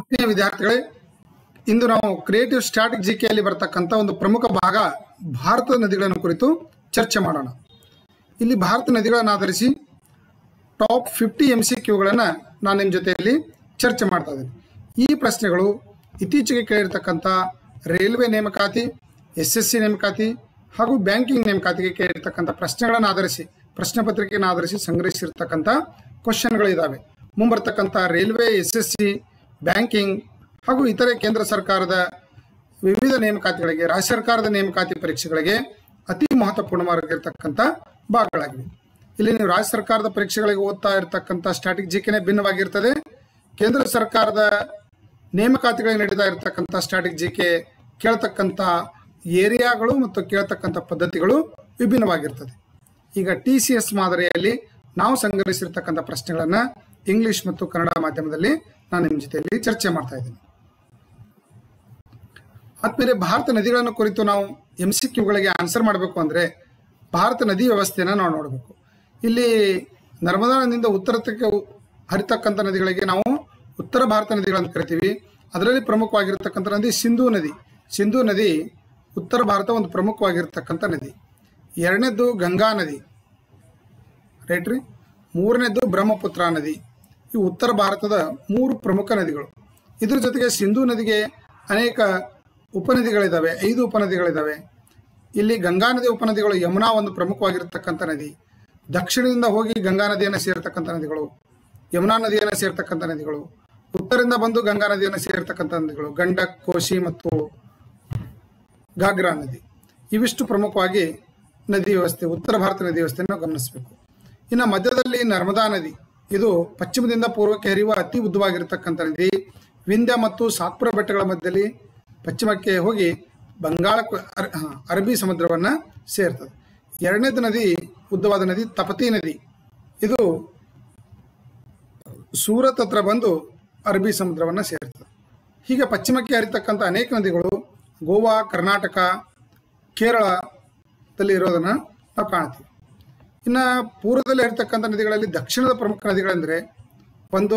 ಆತ್ಮೀಯ ವಿದ್ಯಾರ್ಥಿಗಳೇ ಇಂದು ನಾವು ಕ್ರಿಯೇಟಿವ್ ಸ್ಟ್ರಾಟಿಕ್ ಜಿಕೆಯಲ್ಲಿ ಬರ್ತಕ್ಕಂಥ ಒಂದು ಪ್ರಮುಖ ಭಾಗ ಭಾರತದ ನದಿಗಳನ್ನು ಕುರಿತು ಚರ್ಚೆ ಮಾಡೋಣ ಇಲ್ಲಿ ಭಾರತ ನದಿಗಳನ್ನು ಆಧರಿಸಿ ಟಾಪ್ ಫಿಫ್ಟಿ ಎಮ್ ಸಿ ಕ್ಯೂಗಳನ್ನು ನಾನು ನಿಮ್ಮ ಜೊತೆಯಲ್ಲಿ ಚರ್ಚೆ ಮಾಡ್ತಾ ಇದ್ದೀನಿ ಈ ಪ್ರಶ್ನೆಗಳು ಇತ್ತೀಚೆಗೆ ಕೇಳಿರ್ತಕ್ಕಂಥ ರೈಲ್ವೆ ನೇಮಕಾತಿ ಎಸ್ ಎಸ್ ಸಿ ನೇಮಕಾತಿ ಹಾಗೂ ಬ್ಯಾಂಕಿಂಗ್ ನೇಮಕಾತಿಗೆ ಕೇಳಿರ್ತಕ್ಕಂಥ ಪ್ರಶ್ನೆಗಳನ್ನು ಆಧರಿಸಿ ಪ್ರಶ್ನೆ ಪತ್ರಿಕೆಯನ್ನು ಆಧರಿಸಿ ಸಂಗ್ರಹಿಸಿರ್ತಕ್ಕಂಥ ಕ್ವಶನ್ಗಳಿದ್ದಾವೆ ಮುಂಬರ್ತಕ್ಕಂಥ railway S S C banking ಹಾಗೂ ಇತರೆ ಕೇಂದ್ರ ಸರ್ಕಾರದ ವಿವಿಧ ನೇಮಕಾತಿಗಳಿಗೆ ರಾಜ್ಯ ಸರ್ಕಾರದ ನೇಮಕಾತಿ ಪರೀಕ್ಷೆಗಳಿಗೆ ಅತಿ ಮಹತ್ವಪೂರ್ಣವಾಗಿರ್ತಕ್ಕಂಥ ಭಾಗಗಳಾಗಿವೆ ಇಲ್ಲಿ ನೀವು ರಾಜ್ಯ ಸರ್ಕಾರದ ಪರೀಕ್ಷೆಗಳಿಗೆ ಓದ್ತಾ ಇರತಕ್ಕಂಥ ಸ್ಟ್ರಾಟಿಕ್ ಜಿಕೆನೇ ಭಿನ್ನವಾಗಿರ್ತದೆ ಕೇಂದ್ರ ಸರ್ಕಾರದ ನೇಮಕಾತಿಗಳಿಗೆ ನಡೀತಾ ಇರತಕ್ಕಂಥ ಸ್ಟ್ರಾಟಿಕ್ ಜಿಕೆ ಕೇಳ್ತಕ್ಕಂಥ ಏರಿಯಾಗಳು ಮತ್ತು ಕೇಳ್ತಕ್ಕಂಥ ಪದ್ಧತಿಗಳು ವಿಭಿನ್ನವಾಗಿರ್ತದೆ ಈಗ ಟಿ ಸಿ ಎಸ್ ಮಾದರಿಯಲ್ಲಿ ನಾವು ಸಂಗ್ರಹಿಸಿರ್ತಕ್ಕಂಥ ಪ್ರಶ್ನೆಗಳನ್ನು ಇಂಗ್ಲಿಷ್ ಮತ್ತು ಕನ್ನಡ ಮಾಧ್ಯಮದಲ್ಲಿ ನಾನು ನಿಮ್ಮ ಜೊತೆಯಲ್ಲಿ ಚರ್ಚೆ ಮಾಡ್ತಾ ಇದ್ದೀನಿ ಆದ್ಮೇಲೆ ಭಾರತ ನದಿಗಳನ್ನು ಕುರಿತು ನಾವು ಎಂ ಸಿ ಕ್ಯೂಗಳಿಗೆ ಆನ್ಸರ್ ಮಾಡಬೇಕು ಅಂದರೆ ಭಾರತ ನದಿ ವ್ಯವಸ್ಥೆಯನ್ನು ನಾವು ನೋಡಬೇಕು ಇಲ್ಲಿ ನರ್ಮದಾ ನದಿಯಿಂದ ಉತ್ತರಕ್ಕೆ ಹರಿತಕ್ಕಂಥ ನದಿಗಳಿಗೆ ನಾವು ಉತ್ತರ ಭಾರತ ನದಿಗಳನ್ನು ಕರಿತೀವಿ ಅದರಲ್ಲಿ ಪ್ರಮುಖವಾಗಿರ್ತಕ್ಕಂಥ ನದಿ ಸಿಂಧೂ ನದಿ ಸಿಂಧೂ ನದಿ ಉತ್ತರ ಭಾರತ ಒಂದು ಪ್ರಮುಖವಾಗಿರ್ತಕ್ಕಂಥ ನದಿ ಎರಡನೇದ್ದು ಗಂಗಾ ನದಿ ರೈಟ್ ರೀ ಮೂರನೇದ್ದು ಬ್ರಹ್ಮಪುತ್ರ ನದಿ ಇವು ಉತ್ತರ ಭಾರತದ ಮೂರು ಪ್ರಮುಖ ನದಿಗಳು ಇದ್ರ ಜೊತೆಗೆ ಸಿಂಧೂ ನದಿಗೆ ಅನೇಕ ಉಪನದಿಗಳಿದ್ದಾವೆ ಐದು ಉಪನದಿಗಳಿದ್ದಾವೆ ಇಲ್ಲಿ ಗಂಗಾ ನದಿ ಉಪನದಿಗಳು ಯಮುನಾ ಒಂದು ಪ್ರಮುಖವಾಗಿರ್ತಕ್ಕಂಥ ನದಿ ದಕ್ಷಿಣದಿಂದ ಹೋಗಿ ಗಂಗಾ ನದಿಯನ್ನು ಸೇರ್ತಕ್ಕಂಥ ನದಿಗಳು ಯಮುನಾ ನದಿಯನ್ನು ಸೇರ್ತಕ್ಕಂಥ ನದಿಗಳು ಉತ್ತರದಿಂದ ಬಂದು ಗಂಗಾ ನದಿಯನ್ನು ಸೇರ್ತಕ್ಕಂಥ ನದಿಗಳು ಗಂಡಕ್ ಕೋಶಿ ಮತ್ತು ಘಾಗ್ರಾ ನದಿ ಇವಿಷ್ಟು ಪ್ರಮುಖವಾಗಿ ನದಿ ವ್ಯವಸ್ಥೆ ಉತ್ತರ ಭಾರತ ನದಿ ವ್ಯವಸ್ಥೆಯನ್ನು ಗಮನಿಸಬೇಕು ಇನ್ನು ಮಧ್ಯದಲ್ಲಿ ನರ್ಮದಾ ನದಿ ಇದು ಪಶ್ಚಿಮದಿಂದ ಪೂರ್ವಕ್ಕೆ ಹರಿಯುವ ಅತಿ ಉದ್ದವಾಗಿರತಕ್ಕಂಥ ನದಿ ವಿಂಧ್ಯ ಮತ್ತು ಸಾತ್ಪುರ ಬೆಟ್ಟಗಳ ಮಧ್ಯದಲ್ಲಿ ಪಶ್ಚಿಮಕ್ಕೆ ಹೋಗಿ ಬಂಗಾಳ ಅರ್- ಹಾ, ಅರಬ್ಬಿ ಸಮುದ್ರವನ್ನು ಸೇರ್ತದೆ ಎರಡನೇದು ನದಿ ಉದ್ದವಾದ ನದಿ ತಪತಿ ನದಿ ಇದು ಸೂರತ್ ಹತ್ರ ಬಂದು ಅರಬ್ಬಿ ಸಮುದ್ರವನ್ನು ಸೇರ್ತದೆ ಹೀಗೆ ಪಶ್ಚಿಮಕ್ಕೆ ಹರಿತಕ್ಕಂಥ ಅನೇಕ ನದಿಗಳು ಗೋವಾ ಕರ್ನಾಟಕ ಕೇರಳದಲ್ಲಿ ಇರೋದನ್ನು ನಾವು ಕಾಣ್ತೀವಿ ಇನ್ನು ಪೂರ್ವದಲ್ಲಿ ಹರಿತಕ್ಕಂಥ ನದಿಗಳಲ್ಲಿ ದಕ್ಷಿಣದ ಪ್ರಮುಖ ನದಿಗಳೆಂದರೆ ಒಂದು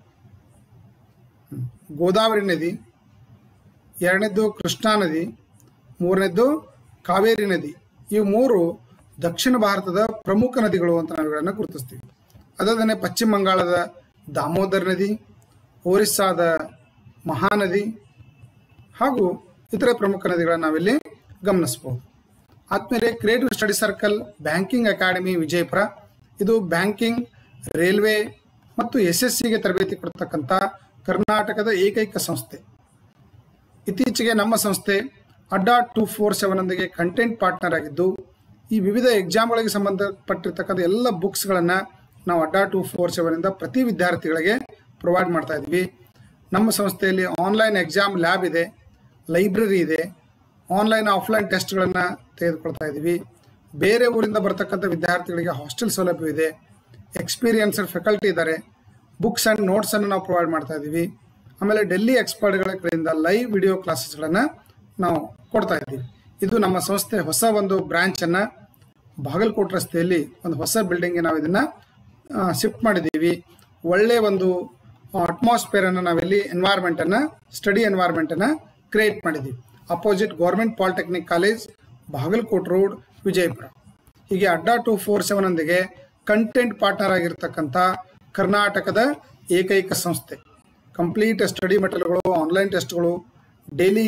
ಹ್ಮ್, ಗೋದಾವರಿ ನದಿ ಎರಡನೇದ್ದು ಕೃಷ್ಣಾ ನದಿ ಮೂರನೇದ್ದು ಕಾವೇರಿ ನದಿ ಈ ಮೂರು ದಕ್ಷಿಣ ಭಾರತದ ಪ್ರಮುಖ ನದಿಗಳು ಅಂತ ನಾವು ಇವುಗಳನ್ನು ಗುರುತಿಸ್ತೀವಿ ಅದಲ್ಲದೆ ಪಶ್ಚಿಮ ಬಂಗಾಳದ ದಾಮೋದರ್ ನದಿ ಒರಿಸ್ಸಾದ ಮಹಾನದಿ ಹಾಗೂ ಇತರೆ ಪ್ರಮುಖ ನದಿಗಳನ್ನು ನಾವಿಲ್ಲಿ ಗಮನಿಸಬಹುದು ಆದ್ಮೇಲೆ creative study circle banking academy Vijayapura ಇದು ಬ್ಯಾಂಕಿಂಗ್ ರೈಲ್ವೆ ಮತ್ತು ಎಸ್ ಎಸ್ ಸಿಗೆ ತರಬೇತಿ ಕೊಡ್ತಕ್ಕಂಥ ಕರ್ನಾಟಕದ ಏಕೈಕ ಸಂಸ್ಥೆ ಇತ್ತೀಚೆಗೆ ನಮ್ಮ ಸಂಸ್ಥೆ ಅಡ್ಡಾ ಟೂ ಫೋರ್ ಸೆವೆನ್ನೊಂದಿಗೆ ಕಂಟೆಂಟ್ ಪಾರ್ಟ್ನರ್ ಆಗಿದ್ದು ಈ ವಿವಿಧ ಎಕ್ಸಾಮ್ಗಳಿಗೆ ಸಂಬಂಧಪಟ್ಟಿರ್ತಕ್ಕಂಥ ಎಲ್ಲ ಬುಕ್ಸ್ಗಳನ್ನು ನಾವು ಅಡ್ಡಾ ಟೂ ಫೋರ್ ಸೆವೆನಿಂದ ಪ್ರತಿ ವಿದ್ಯಾರ್ಥಿಗಳಿಗೆ ಪ್ರೊವೈಡ್ ಮಾಡ್ತಾ ಇದ್ವಿ ನಮ್ಮ ಸಂಸ್ಥೆಯಲ್ಲಿ ಆನ್ಲೈನ್ ಎಕ್ಸಾಮ್ ಲ್ಯಾಬ್ ಇದೆ ಲೈಬ್ರರಿ ಇದೆ ಆನ್ಲೈನ್ ಆಫ್ಲೈನ್ ಟೆಸ್ಟ್ಗಳನ್ನು ತೆಗೆದುಕೊಳ್ತಾ ಇದ್ದೀವಿ ಬೇರೆ ಊರಿಂದ ಬರ್ತಕ್ಕಂಥ ವಿದ್ಯಾರ್ಥಿಗಳಿಗೆ ಹಾಸ್ಟೆಲ್ ಸೌಲಭ್ಯ ಇದೆ ಎಕ್ಸ್ಪೀರಿಯನ್ಸ್ಡ್ ಫ್ಯಾಕಲ್ಟಿ ಇದ್ದಾರೆ ಬುಕ್ಸ್ ಆ್ಯಂಡ್ ನೋಟ್ಸನ್ನು ನಾವು ಪ್ರೊವೈಡ್ ಮಾಡ್ತಾ ಇದ್ದೀವಿ ಆಮೇಲೆ ಡೆಲ್ಲಿ ಎಕ್ಸ್ಪರ್ಟ್ಗಳ ಕಡೆಯಿಂದ ಲೈವ್ ವಿಡಿಯೋ ಕ್ಲಾಸಸ್ಗಳನ್ನು ನಾವು ಕೊಡ್ತಾ ಇದ್ದೀವಿ ಇದು ನಮ್ಮ ಸಂಸ್ಥೆ ಹೊಸ ಒಂದು ಬ್ರಾಂಚನ್ನು ಬಾಗಲಕೋಟೆ ರಸ್ತೆಯಲ್ಲಿ ಒಂದು ಹೊಸ ಬಿಲ್ಡಿಂಗ್ಗೆ ನಾವು ಇದನ್ನು ಶಿಫ್ಟ್ ಮಾಡಿದ್ದೀವಿ ಒಳ್ಳೆಯ ಒಂದು ಅಟ್ಮಾಸ್ಫಿಯರನ್ನು ನಾವಿಲ್ಲಿ ಎನ್ವೈರ್ಮೆಂಟನ್ನು ಸ್ಟಡಿ ಎನ್ವೈರ್ಮೆಂಟನ್ನು ಕ್ರಿಯೇಟ್ ಮಾಡಿದ್ದೀವಿ opposite government polytechnic college Bagalkot road Vijayapura ಹೀಗೆ ಅಡ್ಡಾ ಟು ಫೋರ್ ಸೆವೆನ್ ಒಂದಿಗೆ ಕಂಟೆಂಟ್ ಪಾರ್ಟ್ನರ್ ಆಗಿರ್ತಕ್ಕಂಥ ಕರ್ನಾಟಕದ ಏಕೈಕ ಸಂಸ್ಥೆ ಕಂಪ್ಲೀಟ್ ಸ್ಟಡಿ ಮೆಟೀರಿಯಲ್ಗಳು ಆನ್ಲೈನ್ ಟೆಸ್ಟ್ಗಳು daily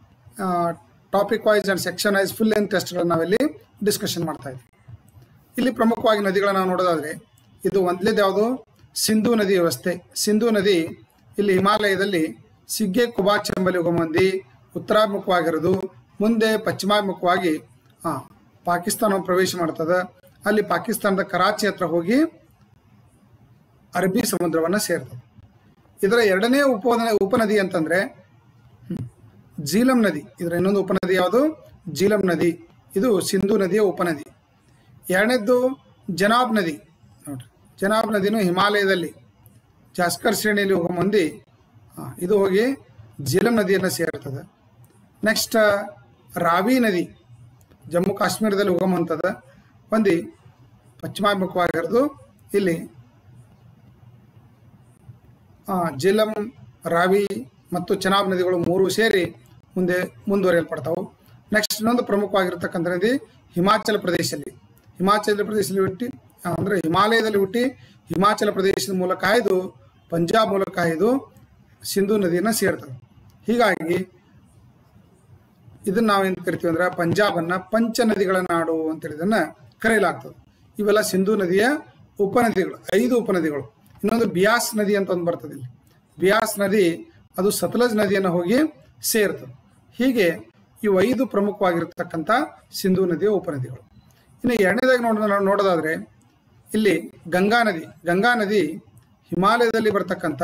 topic wise and section wise full length ಟೆಸ್ಟ್ಗಳನ್ನ ನಾವಿಲ್ಲಿ ಡಿಸ್ಕಷನ್ ಮಾಡ್ತಾ ಇದ್ದೀವಿ ಇಲ್ಲಿ ಪ್ರಮುಖವಾಗಿ ನದಿಗಳನ್ನ ನಾವು ನೋಡೋದಾದರೆ ಇದು ಒಂದಲೇದು ಯಾವುದು ಸಿಂಧೂ ನದಿ ವ್ಯವಸ್ಥೆ ಸಿಂಧೂ ನದಿ ಇಲ್ಲಿ ಹಿಮಾಲಯದಲ್ಲಿ ಸಿಗ್ಗೆ ಕುಬಾಚ್ ಎಂಬಲ್ಲಿ ಉಗಮಂದಿ ಉತ್ತರಾಭಿಮುಖವಾಗಿರೋದು ಮುಂದೆ ಪಶ್ಚಿಮಾಭಿಮುಖವಾಗಿ ಆ, ಪಾಕಿಸ್ತಾನ ಪ್ರವೇಶ ಮಾಡ್ತದೆ ಅಲ್ಲಿ ಪಾಕಿಸ್ತಾನದ ಕರಾಚಿ ಹತ್ರ ಹೋಗಿ ಅರಬ್ಬಿ ಸಮುದ್ರವನ್ನು ಸೇರ್ತದೆ ಇದರ ಎರಡನೇ ಉಪ ಉಪನದಿ ಅಂತಂದ್ರೆ ಹ್ಮ್, ಜೀಲಂ ನದಿ ಇದರ ಇನ್ನೊಂದು ಉಪನದಿ ಯಾವುದು ಜೀಲಂ ನದಿ ಇದು ಸಿಂಧೂ ನದಿಯ ಉಪನದಿ ಎರಡನೇದ್ದು ಜನಾಬ್ ನದಿ ನೋಡ್ರಿ ಜನಾಬ್ ನದಿನೂ ಹಿಮಾಲಯದಲ್ಲಿ ಜಾಸ್ಕರ್ ಶ್ರೇಣಿಯಲ್ಲಿ ಹೋಗೋ ಮಂದಿ ಆ, ಇದು ಹೋಗಿ ಜೀಲಂ ನದಿಯನ್ನು ಸೇರ್ತದೆ ನೆಕ್ಸ್ಟ್ ರಾವಿ ನದಿ ಜಮ್ಮು ಕಾಶ್ಮೀರದಲ್ಲಿ ಉಗಮಂತದ ಹೊಂದಿ ಪಶ್ಚಿಮಾಭಿಮುಖವಾಗಿರೋದು ಇಲ್ಲಿ ಆ, ಜೇಲಂ ರಾವಿ ಮತ್ತು ಚೆನಾಬ್ ನದಿಗಳು ಮೂರು ಸೇರಿ ಮುಂದೆ ಮುಂದುವರಿಯಲ್ಪಡ್ತಾವೆ ನೆಕ್ಸ್ಟ್ ಇನ್ನೊಂದು ಪ್ರಮುಖವಾಗಿರ್ತಕ್ಕಂಥ ನದಿ ಹಿಮಾಚಲ ಪ್ರದೇಶದಲ್ಲಿ ಹಿಮಾಚಲ ಪ್ರದೇಶದಲ್ಲಿ ಹುಟ್ಟಿ ಅಂದರೆ ಹಿಮಾಲಯದಲ್ಲಿ ಹುಟ್ಟಿ ಹಿಮಾಚಲ ಪ್ರದೇಶದ ಮೂಲಕ ಹಾಯ್ದು ಪಂಜಾಬ್ ಮೂಲಕ ಹಾಯ್ದು ಸಿಂಧೂ ನದಿಯನ್ನು ಸೇರ್ತದೆ ಹೀಗಾಗಿ ಇದನ್ನ ನಾವೇನು ಕರಿತೀವಿ ಅಂದ್ರೆ ಪಂಜಾಬನ್ನ ಪಂಚ ನದಿಗಳ ನಾಡು ಅಂತೇಳಿ ಇದನ್ನ ಕರೆಯಲಾಗ್ತದೆ ಇವೆಲ್ಲ ಸಿಂಧೂ ನದಿಯ ಉಪನದಿಗಳು ಐದು ಉಪನದಿಗಳು ಇನ್ನೊಂದು ಬಿಯಾಸ್ ನದಿ ಅಂತ ಒಂದು ಬರ್ತದೆ ಇಲ್ಲಿ ಬಿಯಾಸ್ ನದಿ ಅದು ಸತಲಜ್ ನದಿಯನ್ನು ಹೋಗಿ ಸೇರ್ತದೆ ಹೀಗೆ ಇವು ಐದು ಪ್ರಮುಖವಾಗಿರ್ತಕ್ಕಂಥ ಸಿಂಧೂ ನದಿಯ ಉಪನದಿಗಳು ಇನ್ನು ಎರಡನೇದಾಗಿ ನೋಡ ನೋಡೋದಾದ್ರೆ ಇಲ್ಲಿ ಗಂಗಾ ನದಿ ಗಂಗಾ ನದಿ ಹಿಮಾಲಯದಲ್ಲಿ ಬರ್ತಕ್ಕಂಥ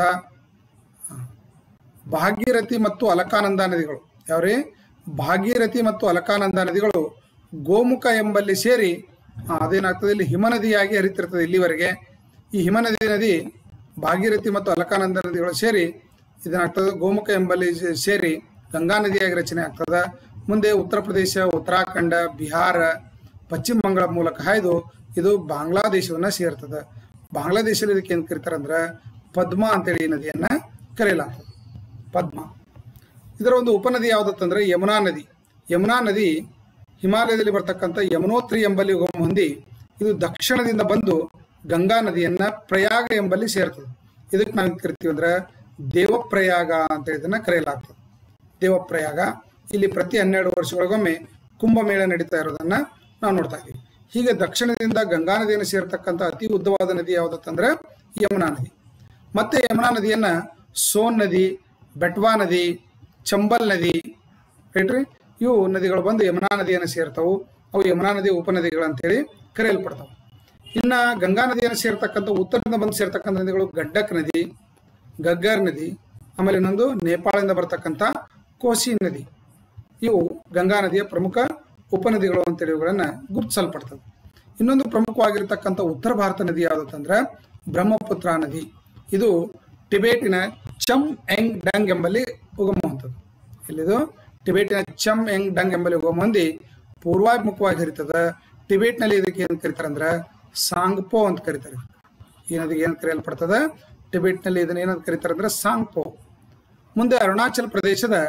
ಭಾಗೀರಥಿ ಮತ್ತು ಅಲಕಾನಂದ ನದಿಗಳು ಯಾವ್ರಿ ಭಾಗೀರಥಿ ಮತ್ತು ಅಲಕಾನಂದ ನದಿಗಳು ಗೋಮುಖ ಎಂಬಲ್ಲಿ ಸೇರಿ ಆ, ಅದೇನಾಗ್ತದೆ ಇಲ್ಲಿ ಹಿಮನದಿಯಾಗಿ ಹರಿತಿರ್ತದೆ ಇಲ್ಲಿವರೆಗೆ ಈ ಹಿಮನದಿ ನದಿ ಭಾಗೀರಥಿ ಮತ್ತು ಅಲಕಾನಂದ ನದಿಗಳು ಸೇರಿ ಇದೇನಾಗ್ತದೆ ಗೋಮುಖ ಎಂಬಲ್ಲಿ ಸೇ- ಸೇರಿ ಗಂಗಾ ನದಿಯಾಗಿ ರಚನೆ ಆಗ್ತದೆ ಮುಂದೆ ಉತ್ತರ ಪ್ರದೇಶ ಉತ್ತರಾಖಂಡ ಬಿಹಾರ ಪಶ್ಚಿಮ ಬಂಗಾಳ ಮೂಲಕ ಹಾಯ್ದು ಇದು ಬಾಂಗ್ಲಾದೇಶವನ್ನ ಸೇರ್ತದೆ ಬಾಂಗ್ಲಾದೇಶದಲ್ಲಿ ಇದಕ್ಕೆ ಏನು ಕರೀತಾರೆ ಅಂದ್ರೆ ಪದ್ಮ ಅಂತೇಳಿ ಈ ನದಿಯನ್ನ ಕರೆಯಲಾಗ್ತದೆ ಪದ್ಮ ಇದರ ಒಂದು ಉಪನದಿ ಯಾವುದಂತಂದ್ರೆ ಯಮುನಾ ನದಿ ಯಮುನಾ ನದಿ ಹಿಮಾಲಯದಲ್ಲಿ ಬರ್ತಕ್ಕಂಥ ಯಮುನೋತ್ರಿ ಎಂಬಲ್ಲಿ ಉಗಮ ಹೊಂದಿ ಇದು ದಕ್ಷಿಣದಿಂದ ಬಂದು ಗಂಗಾ ನದಿಯನ್ನ ಪ್ರಯಾಗ ಎಂಬಲ್ಲಿ ಸೇರ್ತದೆ ಇದಕ್ಕೆ ನಾವು ಏನ್ ಕರಿತೀವಿ ಅಂದ್ರೆ ದೇವಪ್ರಯಾಗ ಅಂತ ಇದನ್ನ ಕರೆಯಲಾಗ್ತದೆ ದೇವಪ್ರಯಾಗ ಇಲ್ಲಿ ಪ್ರತಿ ಹನ್ನೆರಡು ವರ್ಷಗಳಿಗೊಮ್ಮೆ ಕುಂಭಮೇಳ ನಡೀತಾ ಇರೋದನ್ನ ನಾವು ನೋಡ್ತಾ ಇದ್ದೀವಿ ಹೀಗೆ ದಕ್ಷಿಣದಿಂದ ಗಂಗಾ ನದಿಯನ್ನು ಸೇರ್ತಕ್ಕಂಥ ಅತಿ ಉದ್ದವಾದ ನದಿ ಯಾವುದಂತಂದ್ರೆ ಯಮುನಾ ನದಿ ಮತ್ತೆ ಯಮುನಾ ನದಿಯನ್ನ ಸೋನ್ ನದಿ ಬೆಟ್ವಾ ನದಿ ಚಂಬಲ್ ನದಿ ರೈಟ್ರಿ ಇವು ನದಿಗಳು ಬಂದು ಯಮುನಾ ನದಿಯನ್ನು ಸೇರ್ತಾವು ಅವು ಯಮುನಾ ನದಿಯ ಉಪನದಿಗಳು ಅಂತೇಳಿ ಕರೆಯಲ್ಪಡ್ತಾವೆ ಇನ್ನ ಗಂಗಾ ನದಿಯನ್ನು ಸೇರ್ತಕ್ಕಂಥ ಉತ್ತರದಿಂದ ಬಂದು ಸೇರ್ತಕ್ಕಂಥ ನದಿಗಳು ಗಡ್ಡಕ್ ನದಿ ಗಗ್ಗರ್ ನದಿ ಆಮೇಲೆ ಇನ್ನೊಂದು ನೇಪಾಳದಿಂದ ಬರ್ತಕ್ಕಂಥ ಕೋಸಿ ನದಿ ಇವು ಗಂಗಾ ನದಿಯ ಪ್ರಮುಖ ಉಪನದಿಗಳು ಅಂತೇಳಿ ಇವುಗಳನ್ನ ಗುರುತಿಸಲ್ಪಡ್ತದೆ ಇನ್ನೊಂದು ಪ್ರಮುಖವಾಗಿರ್ತಕ್ಕಂಥ ಉತ್ತರ ಭಾರತ ನದಿ ಯಾವುದಂದ್ರೆ ಬ್ರಹ್ಮಪುತ್ರ ನದಿ ಇದು ಟಿಬೇಟಿನ ಚಮ್ ಎಂಗ್ ಡಂಗ್ ಎಂಬಲ್ಲಿ ಉಗಮ ಹೊಂದದು ಇಲ್ಲಿದು ಟಿಬೇಟಿನ ಚಮ್ ಎಂಗ್ ಡಂಗ್ ಎಂಬಲ್ಲಿ ಉಗಮ ಹೊಂದಿ ಪೂರ್ವಾಭಿಮುಖವಾಗಿ ಹರಿತದ ಟಿಬೇಟ್ನಲ್ಲಿ ಇದಕ್ಕೆ ಏನು ಕರೀತಾರೆ ಅಂದ್ರೆ ಸಾಂಗ್ಪೋ ಅಂತ ಕರೀತಾರೆ ಈ ನದಿಗೆ ಏನು ಕರೆಯಲ್ಪಡ್ತದ ಟಿಬೇಟ್ನಲ್ಲಿ ಇದನ್ನ ಏನಂತ ಕರೀತಾರೆ ಅಂದ್ರೆ ಸಾಂಗ್ಪೋ ಮುಂದೆ ಅರುಣಾಚಲ ಪ್ರದೇಶದ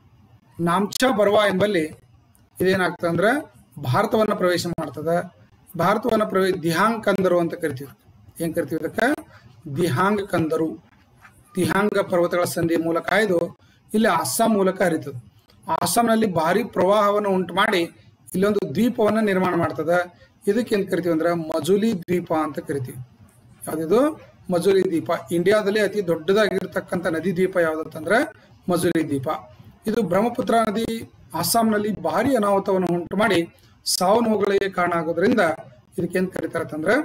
ನಾಮ್ಚಾ ಬರ್ವಾ ಎಂಬಲ್ಲಿ ಇದೇನಾಗ್ತದೆ ಅಂದ್ರೆ ಭಾರತವನ್ನ ಪ್ರವೇಶ ಮಾಡ್ತದ ಭಾರತವನ್ನ ಪ್ರವೇಶ ದಿಹಾಂಗ್ ಕಂದರು ಅಂತ ಕರಿತೀವಿ ಏನ್ ಕರಿತೀವಿ ಇದಕ್ಕೆ ದಿಹಾಂಗ್ ಕಂದರು ದಿಹಾಂಗ ಪರ್ವತಗಳ ಸಂಧಿ ಮೂಲಕ ಹಾಯ್ದು ಇಲ್ಲಿ ಅಸ್ಸಾಂ ಮೂಲಕ ಹರಿತದೆ ಅಸ್ಸಾಂನಲ್ಲಿ ಭಾರಿ ಪ್ರವಾಹವನ್ನು ಉಂಟು ಮಾಡಿ ಇಲ್ಲೊಂದು ದ್ವೀಪವನ್ನು ನಿರ್ಮಾಣ ಮಾಡ್ತದ ಇದಕ್ಕೆ ಏನ್ ಕರಿತೀವಿ ಅಂದ್ರೆ ಮಜುಲಿ ದ್ವೀಪ ಅಂತ ಕರಿತೀವಿ ಯಾವ್ದಿದು ಮಜುಲಿ ದ್ವೀಪ ಇಂಡಿಯಾದಲ್ಲಿ ಅತಿ ದೊಡ್ಡದಾಗಿರ್ತಕ್ಕಂಥ ನದಿ ದ್ವೀಪ ಯಾವ್ದಂತಂದ್ರೆ ಮಜುಲಿ ದ್ವೀಪ ಇದು ಬ್ರಹ್ಮಪುತ್ರ ನದಿ ಅಸ್ಸಾಂನಲ್ಲಿ ಭಾರಿ ಅನಾಹುತವನ್ನು ಉಂಟು ಮಾಡಿ ಸಾವು ನೋವುಗಳಿಗೆ ಕಾರಣ ಆಗೋದ್ರಿಂದ ಇದಕ್ಕೆ ಏನ್ ಕರೀತಾರೆ ಅಂತಂದ್ರೆ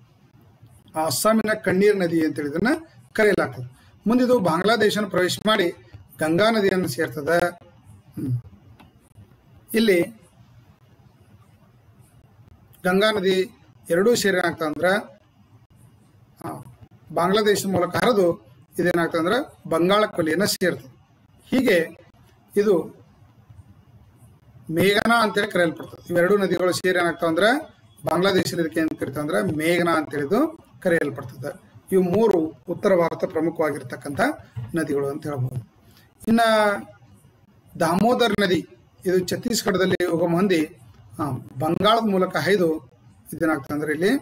ಆ ಅಸ್ಸಾಮಿನ ಕಣ್ಣೀರ್ ನದಿ ಅಂತೇಳಿ ಇದನ್ನ ಕರೆಯಲಾಗ್ತದೆ ಮುಂದೆ ಇದು ಬಾಂಗ್ಲಾದೇಶನ ಪ್ರವೇಶ ಮಾಡಿ ಗಂಗಾ ನದಿಯನ್ನು ಸೇರ್ತದೆ ಹ್ಮ್. ಇಲ್ಲಿ ಗಂಗಾ ನದಿ ಎರಡೂ ಸೇರಿ ಏನಾಗ್ತದೆ ಅಂದ್ರೆ ಆ, ಬಾಂಗ್ಲಾದೇಶದ ಮೂಲಕ ಹರಿದು ಇದೇನಾಗ್ತದೆ ಅಂದ್ರೆ ಬಂಗಾಳ ಕೊಲ್ಲಿಯನ್ನು ಸೇರ್ತದೆ ಹೀಗೆ ಇದು ಮೇಘನಾ ಅಂತೇಳಿ ಕರೆಯಲ್ಪಡ್ತದೆ ಇವೆರಡು ನದಿಗಳು ಸೇರಿ ಏನಾಗ್ತಾವ ಅಂದ್ರೆ ಬಾಂಗ್ಲಾದೇಶದಲ್ಲಿ ಇದಕ್ಕೆ ಏನು ಕರಿತಾವ ಅಂದ್ರೆ ಮೇಘನಾ ಅಂತೇಳಿದು ಕರೆಯಲ್ಪಡ್ತದೆ ಇವು ಮೂರು ಉತ್ತರ ಭಾರತ ಪ್ರಮುಖವಾಗಿರ್ತಕ್ಕಂಥ ನದಿಗಳು ಅಂತ ಹೇಳ್ಬೋದು ಇನ್ನ ದಾಮೋದರ್ ನದಿ ಇದು ಛತ್ತೀಸ್ಗಢದಲ್ಲಿ ಉಗಮ ಹೊಂದಿ ಆ, ಬಂಗಾಳದ ಮೂಲಕ ಹೈದು ಇದೇನಾಗ್ತದೆ ಅಂದ್ರೆ ಇಲ್ಲಿ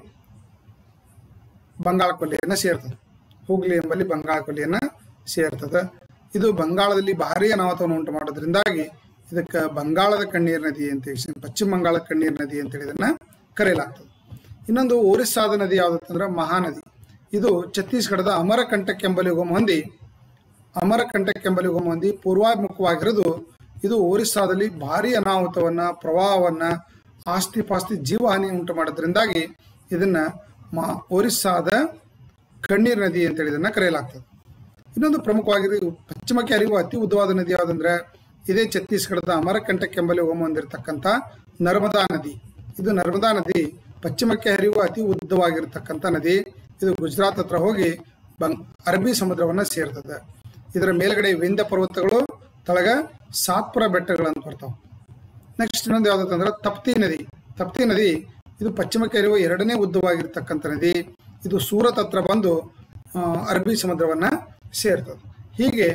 ಬಂಗಾಳ ಕೊಲ್ಲಿಯನ್ನು ಸೇರ್ತದೆ ಹೂಗ್ಲಿ ಎಂಬಲ್ಲಿ ಬಂಗಾಳ ಕೊಲ್ಲಿಯನ್ನು ಸೇರ್ತದೆ ಇದು ಬಂಗಾಳದಲ್ಲಿ ಭಾರಿ ಅನಾಹುತವನ್ನು ಉಂಟು ಮಾಡೋದ್ರಿಂದಾಗಿ ಇದಕ್ಕೆ ಬಂಗಾಳದ ಕಣ್ಣೀರ್ ನದಿ ಅಂತ ಹೇಳಿ ಪಶ್ಚಿಮ ಬಂಗಾಳದ ಕಣ್ಣೀರ್ ನದಿ ಅಂತೇಳಿ ಇದನ್ನ ಕರೆಯಲಾಗ್ತದೆ ಇನ್ನೊಂದು ಒರಿಸ್ಸಾದ ನದಿ ಯಾವುದಂತಂದ್ರೆ ಮಹಾನದಿ ಇದು ಛತ್ತೀಸ್ಗಢದ ಅಮರಕಂಟಕ್ ಎಂಬಲ್ಲಿ ಉಗಮ ಹೊಂದಿ ಅಮರಕಂಟಕ್ ಎಂಬಲ್ಲಿ ಉಗಮ ಹೊಂದಿ ಪೂರ್ವಾಭಿಮುಖವಾಗಿರೋದು ಇದು ಒರಿಸ್ಸಾದಲ್ಲಿ ಭಾರಿ ಅನಾಹುತವನ್ನ ಪ್ರವಾಹವನ್ನ ಆಸ್ತಿ ಪಾಸ್ತಿ ಜೀವಹಾನಿ ಉಂಟು ಮಾಡೋದ್ರಿಂದಾಗಿ ಇದನ್ನ ಮಾ ಒರಿಸ್ಸಾದ ಕಣ್ಣೀರ್ ನದಿ ಅಂತೇಳಿ ಇದನ್ನ ಕರೆಯಲಾಗ್ತದೆ ಇನ್ನೊಂದು ಪ್ರಮುಖವಾಗಿ ಪಶ್ಚಿಮಕ್ಕೆ ಹರಿಯುವ ಅತಿ ಉದ್ದವಾದ ನದಿ ಯಾವುದಂದ್ರೆ ಇದೇ ಛತ್ತೀಸ್ಗಢದ ಅಮರಕಂಟಕ್ ಎಂಬಲ್ಲಿ ಉಗಮ ಹೊಂದಿರತಕ್ಕಂಥ ನರ್ಮದಾ ನದಿ ಇದು ನರ್ಮದಾ ನದಿ ಪಶ್ಚಿಮಕ್ಕೆ ಹರಿಯುವ ಅತಿ ಉದ್ದವಾಗಿರ್ತಕ್ಕಂಥ ನದಿ ಇದು ಗುಜರಾತ್ ಹತ್ರ ಹೋಗಿ ಬಂಗ್ ಅರಬ್ಬಿ ಸಮುದ್ರವನ್ನ ಸೇರ್ತದೆ ಇದರ ಮೇಲ್ಗಡೆ ವಿಂಧ್ಯ ಪರ್ವತಗಳು ತಳಗ ಸಾತ್ಪುರ ಬೆಟ್ಟಗಳಂತ ಬರ್ತಾವೆ ನೆಕ್ಸ್ಟ್ ಇನ್ನೊಂದು ಯಾವ್ದಂದ್ರೆ ತಪ್ತಿ ನದಿ ತಪ್ತಿ ನದಿ ಇದು ಪಶ್ಚಿಮಕ್ಕೆ ಹರಿಯುವ ಎರಡನೇ ಉದ್ದವಾಗಿರ್ತಕ್ಕಂಥ ನದಿ ಇದು ಸೂರತ್ ಹತ್ರ ಬಂದು ಆ, ಅರಬ್ಬಿ ಸಮುದ್ರವನ್ನ ಸೇರ್ತದೆ ಹೀಗೆ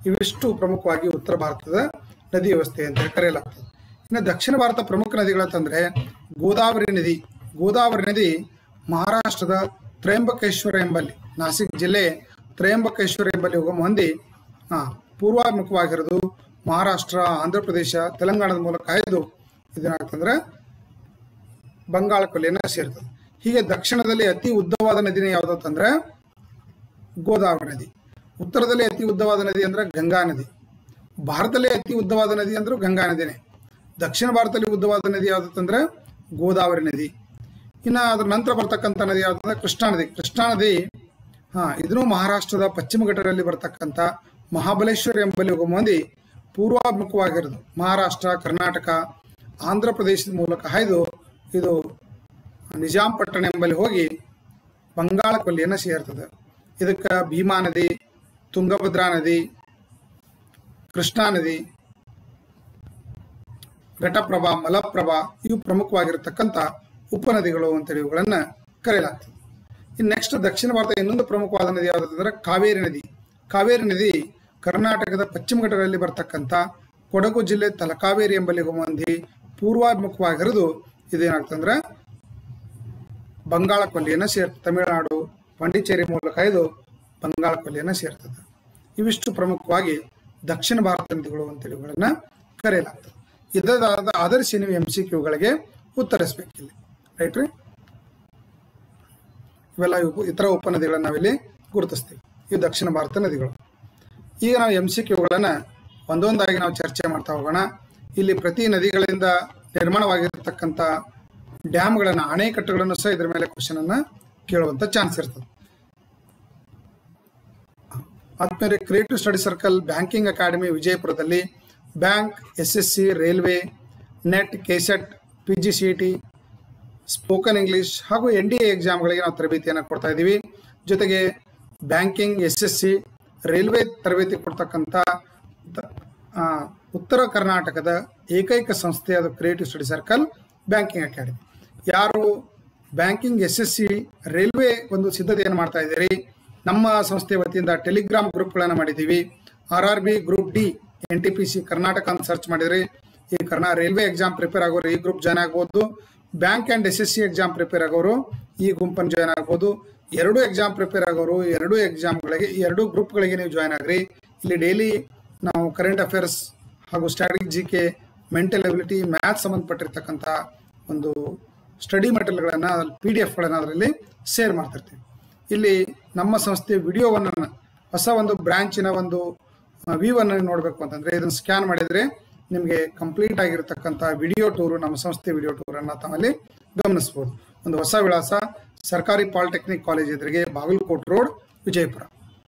ಇವಿಷ್ಟು ಪ್ರಮುಖವಾಗಿ ಉತ್ತರ ಭಾರತದ ನದಿ ವ್ಯವಸ್ಥೆ ಅಂತ ಕರೆಯಲಾಗ್ತದೆ ಇನ್ನು ದಕ್ಷಿಣ ಭಾರತ ಪ್ರಮುಖ ನದಿಗಳಂತಂದ್ರೆ ಗೋದಾವರಿ ನದಿ ಗೋದಾವರಿ ನದಿ ಮಹಾರಾಷ್ಟ್ರದ ತ್ರಯಂಬಕೇಶ್ವರ ಎಂಬಲ್ಲಿ ನಾಸಿಕ್ ಜಿಲ್ಲೆ ತ್ರಯಂಬಕೇಶ್ವರ ಎಂಬಲ್ಲಿ ಹೋಗೋ ಹೊಂದಿ ಆ, ಪೂರ್ವಾಭಿಮುಖವಾಗಿರೋದು ಮಹಾರಾಷ್ಟ್ರ ಆಂಧ್ರ ಪ್ರದೇಶ ತೆಲಂಗಾಣದ ಮೂಲಕ ಹಾಯ್ದು ಇದೇನಾಗ್ತಂದ್ರೆ ಬಂಗಾಳ ಕೊಲ್ಲಿಯನ್ನು ಸೇರ್ತದೆ ಹೀಗೆ ದಕ್ಷಿಣದಲ್ಲಿ ಅತಿ ಉದ್ದವಾದ ನದಿನೇ ಯಾವುದು ಅಂತಂದ್ರೆ ಗೋದಾವರಿ ನದಿ ಉತ್ತರದಲ್ಲಿ ಅತಿ ಉದ್ದವಾದ ನದಿ ಅಂದ್ರೆ ಗಂಗಾ ನದಿ ಭಾರತದಲ್ಲಿ ಅತಿ ಉದ್ದವಾದ ನದಿ ಅಂದ್ರೆ ಗಂಗಾ ನದಿನೇ ದಕ್ಷಿಣ ಭಾರತದಲ್ಲಿ ಉದ್ದವಾದ ನದಿ ಯಾವ್ದಂದ್ರೆ ಗೋದಾವರಿ ನದಿ ಇನ್ನು ಅದ್ರ ನಂತರ ಬರ್ತಕ್ಕಂಥ ನದಿ ಯಾವ್ದಂದ್ರೆ ಕೃಷ್ಣಾ ನದಿ ಕೃಷ್ಣಾ ನದಿ ಹಾ ಇದನ್ನು ಮಹಾರಾಷ್ಟ್ರದ ಪಶ್ಚಿಮ ಘಟ್ಟದಲ್ಲಿ ಬರ್ತಕ್ಕಂಥ ಮಹಾಬಲೇಶ್ವರ ಎಂಬಲ್ಲಿ ಹೋಗೋ ಮಂದಿ ಪೂರ್ವಾಭಿಮುಖವಾಗಿರೋದು ಮಹಾರಾಷ್ಟ್ರ ಕರ್ನಾಟಕ ಆಂಧ್ರ ಪ್ರದೇಶದ ಮೂಲಕ ಹಾಯ್ದು ಇದು ನಿಜಾಂಪಟ್ಟಣ ಎಂಬಲ್ಲಿ ಹೋಗಿ ಬಂಗಾಳ ಕೊಲ್ಲಿಯನ್ನು ಸೇರ್ತದೆ ಇದಕ್ಕೆ ಭೀಮಾ ನದಿ ತುಂಗಭದ್ರಾ ನದಿ ಕೃಷ್ಣಾ ನದಿ ಘಟಪ್ರಭಾ ಮಲಪ್ರಭಾ ಇವು ಪ್ರಮುಖವಾಗಿರತಕ್ಕಂಥ ಉಪನದಿಗಳು ಅಂತೇಳಿ ಇವುಗಳನ್ನು ಕರೆಯಲಾಗ್ತದೆ ಇನ್ನು ನೆಕ್ಸ್ಟ್ ದಕ್ಷಿಣ ಭಾರತ ಇನ್ನೊಂದು ಪ್ರಮುಖವಾದ ನದಿ ಯಾವುದಂದ್ರೆ ಕಾವೇರಿ ನದಿ ಕಾವೇರಿ ನದಿ ಕರ್ನಾಟಕದ ಪಶ್ಚಿಮ ಘಟ್ಟಗಳಲ್ಲಿ ಬರ್ತಕ್ಕಂಥ ಕೊಡಗು ಜಿಲ್ಲೆ ತಲಕಾವೇರಿ ಎಂಬಲ್ಲಿ ಮಂದಿ ಪೂರ್ವಾಭಿಮುಖವಾಗಿರೋದು ಇದೇನಾಗ್ತಂದ್ರೆ ಬಂಗಾಳ ಕೊಲ್ಲಿಯನ್ನು ಸೇರ್ ತಮಿಳುನಾಡು ಪಾಂಡಿಚೇರಿ ಮೂಲಕ ಇದು ಬಂಗಾಳ ಕೊಲ್ಲಿಯನ್ನು ಸೇರ್ತದೆ ಇವಿಷ್ಟು ಪ್ರಮುಖವಾಗಿ ದಕ್ಷಿಣ ಭಾರತ ನದಿಗಳು ಅಂತೇಳಿ ಇವುಗಳನ್ನ ಕರೆಯಲಾಗ್ತದೆ ಇದರಾದ ಆದರ್ಶ ನೀವು ಎಂ ಸಿ ಕ್ಯೂಗಳಿಗೆ ಉತ್ತರಿಸ್ಬೇಕಿಲ್ಲಿ ರೈಟ್ ರೀ ಇವೆಲ್ಲ ಇವು ಇತರ ಉಪನದಿಗಳನ್ನು ನಾವಿಲ್ಲಿ ಗುರುತಿಸ್ತೀವಿ ಇವು ದಕ್ಷಿಣ ಭಾರತ ನದಿಗಳು ಈಗ ನಾವು ಎಂ ಸಿ ಕ್ಯೂಗಳನ್ನು ಒಂದೊಂದಾಗಿ ನಾವು ಚರ್ಚೆ ಮಾಡ್ತಾ ಹೋಗೋಣ ಇಲ್ಲಿ ಪ್ರತಿ ನದಿಗಳಿಂದ ನಿರ್ಮಾಣವಾಗಿರ್ತಕ್ಕಂಥ ಡ್ಯಾಮ್ಗಳನ್ನು ಅಣೆಕಟ್ಟುಗಳನ್ನು ಸಹ ಇದ್ರ ಮೇಲೆ ಕ್ವಶನ್ ಅನ್ನ ಕೇಳುವಂತ ಚಾನ್ಸ್ ಇರ್ತದೆ ಆದ್ಮೇಲೆ creative study circle banking academy ವಿಜಯಪುರದಲ್ಲಿ bank S S C railway NET KSET P G C T spoken English ಹಾಗೂ ಎನ್ ಡಿ ಎ ಎಕ್ಸಾಮ್ಗಳಿಗೆ ನಾವು ತರಬೇತಿಯನ್ನು ಕೊಡ್ತಾ ಇದ್ದೀವಿ ಜೊತೆಗೆ banking S S C railway ತರಬೇತಿ ಕೊಡ್ತಕ್ಕಂಥ ದ- ಆ, ಉತ್ತರ ಕರ್ನಾಟಕದ ಏಕೈಕ ಸಂಸ್ಥೆ ಅದು creative study circle banking academy ಯಾರು banking S S C railway ಒಂದು ಸಿದ್ಧತೆಯನ್ನು ಮಾಡ್ತಾ ಇದ್ದೀರಿ ನಮ್ಮ ಸಂಸ್ಥೆ ವತಿಯಿಂದ ಟೆಲಿಗ್ರಾಮ್ ಗ್ರೂಪ್ಗಳನ್ನು ಮಾಡಿದ್ದೀವಿ R R B group D N T P C Karnataka ಅಂತ ಸರ್ಚ್ ಮಾಡಿದ್ರಿ ಈ ಕರ್ನಾ ರೈಲ್ವೆ ಎಕ್ಸಾಮ್ ಪ್ರಿಪೇರ್ ಆಗೋರು ಈ ಗ್ರೂಪ್ ಜಾಯ್ನ್ ಆಗ್ಬೋದು bank and S S C exam prepare ಆಗೋರು ಈ ಗುಂಪನ್ನು ಜಾಯ್ನ್ ಆಗ್ಬೋದು ಎರಡು ಎಕ್ಸಾಮ್ ಪ್ರಿಪೇರ್ ಆಗೋರು ಎರಡು ಎಕ್ಸಾಮ್ಗಳಿಗೆ ಈ ಎರಡು ಗ್ರೂಪ್ಗಳಿಗೆ ನೀವು ಜಾಯ್ನ್ ಆಗ್ರಿ ಇಲ್ಲಿ ಡೈಲಿ ನಾವು ಕರೆಂಟ್ ಅಫೇರ್ಸ್ ಹಾಗೂ strategic G K mental ability maths ಸಂಬಂಧಪಟ್ಟಿರ್ತಕ್ಕಂಥ ಒಂದು ಸ್ಟಡಿ ಮೆಟೀರಿಯಲ್ಗಳನ್ನು ಪಿ ಡಿ ಎಫ್ಗಳನ್ನು ಅದರಲ್ಲಿ ಶೇರ್ ಮಾಡ್ತಿರ್ತೀವಿ ಇಲ್ಲಿ ನಮ್ಮ ಸಂಸ್ಥೆ ವಿಡಿಯೋವನ್ನು ಹೊಸ ಒಂದು ಬ್ರಾಂಚಿನ ಒಂದು ವ್ಯೂವನ್ನು ನೋಡಬೇಕು ಅಂತಂದರೆ ಇದನ್ನು ಸ್ಕ್ಯಾನ್ ಮಾಡಿದರೆ ನಿಮಗೆ ಕಂಪ್ಲೀಟ್ ಆಗಿರತಕ್ಕಂಥ ವಿಡಿಯೋ ಟೂರು ನಮ್ಮ ಸಂಸ್ಥೆ ವಿಡಿಯೋ ಟೂರನ್ನು ತಾವಲ್ಲಿ ಗಮನಿಸ್ಬೋದು ಒಂದು ಹೊಸ ವಿಳಾಸ ಸರ್ಕಾರಿ ಪಾಲಿಟೆಕ್ನಿಕ್ ಕಾಲೇಜ್ ಎದುರಿಗೆ ಬಾಗಲಕೋಟ್ ರೋಡ್ ವಿಜಯಪುರ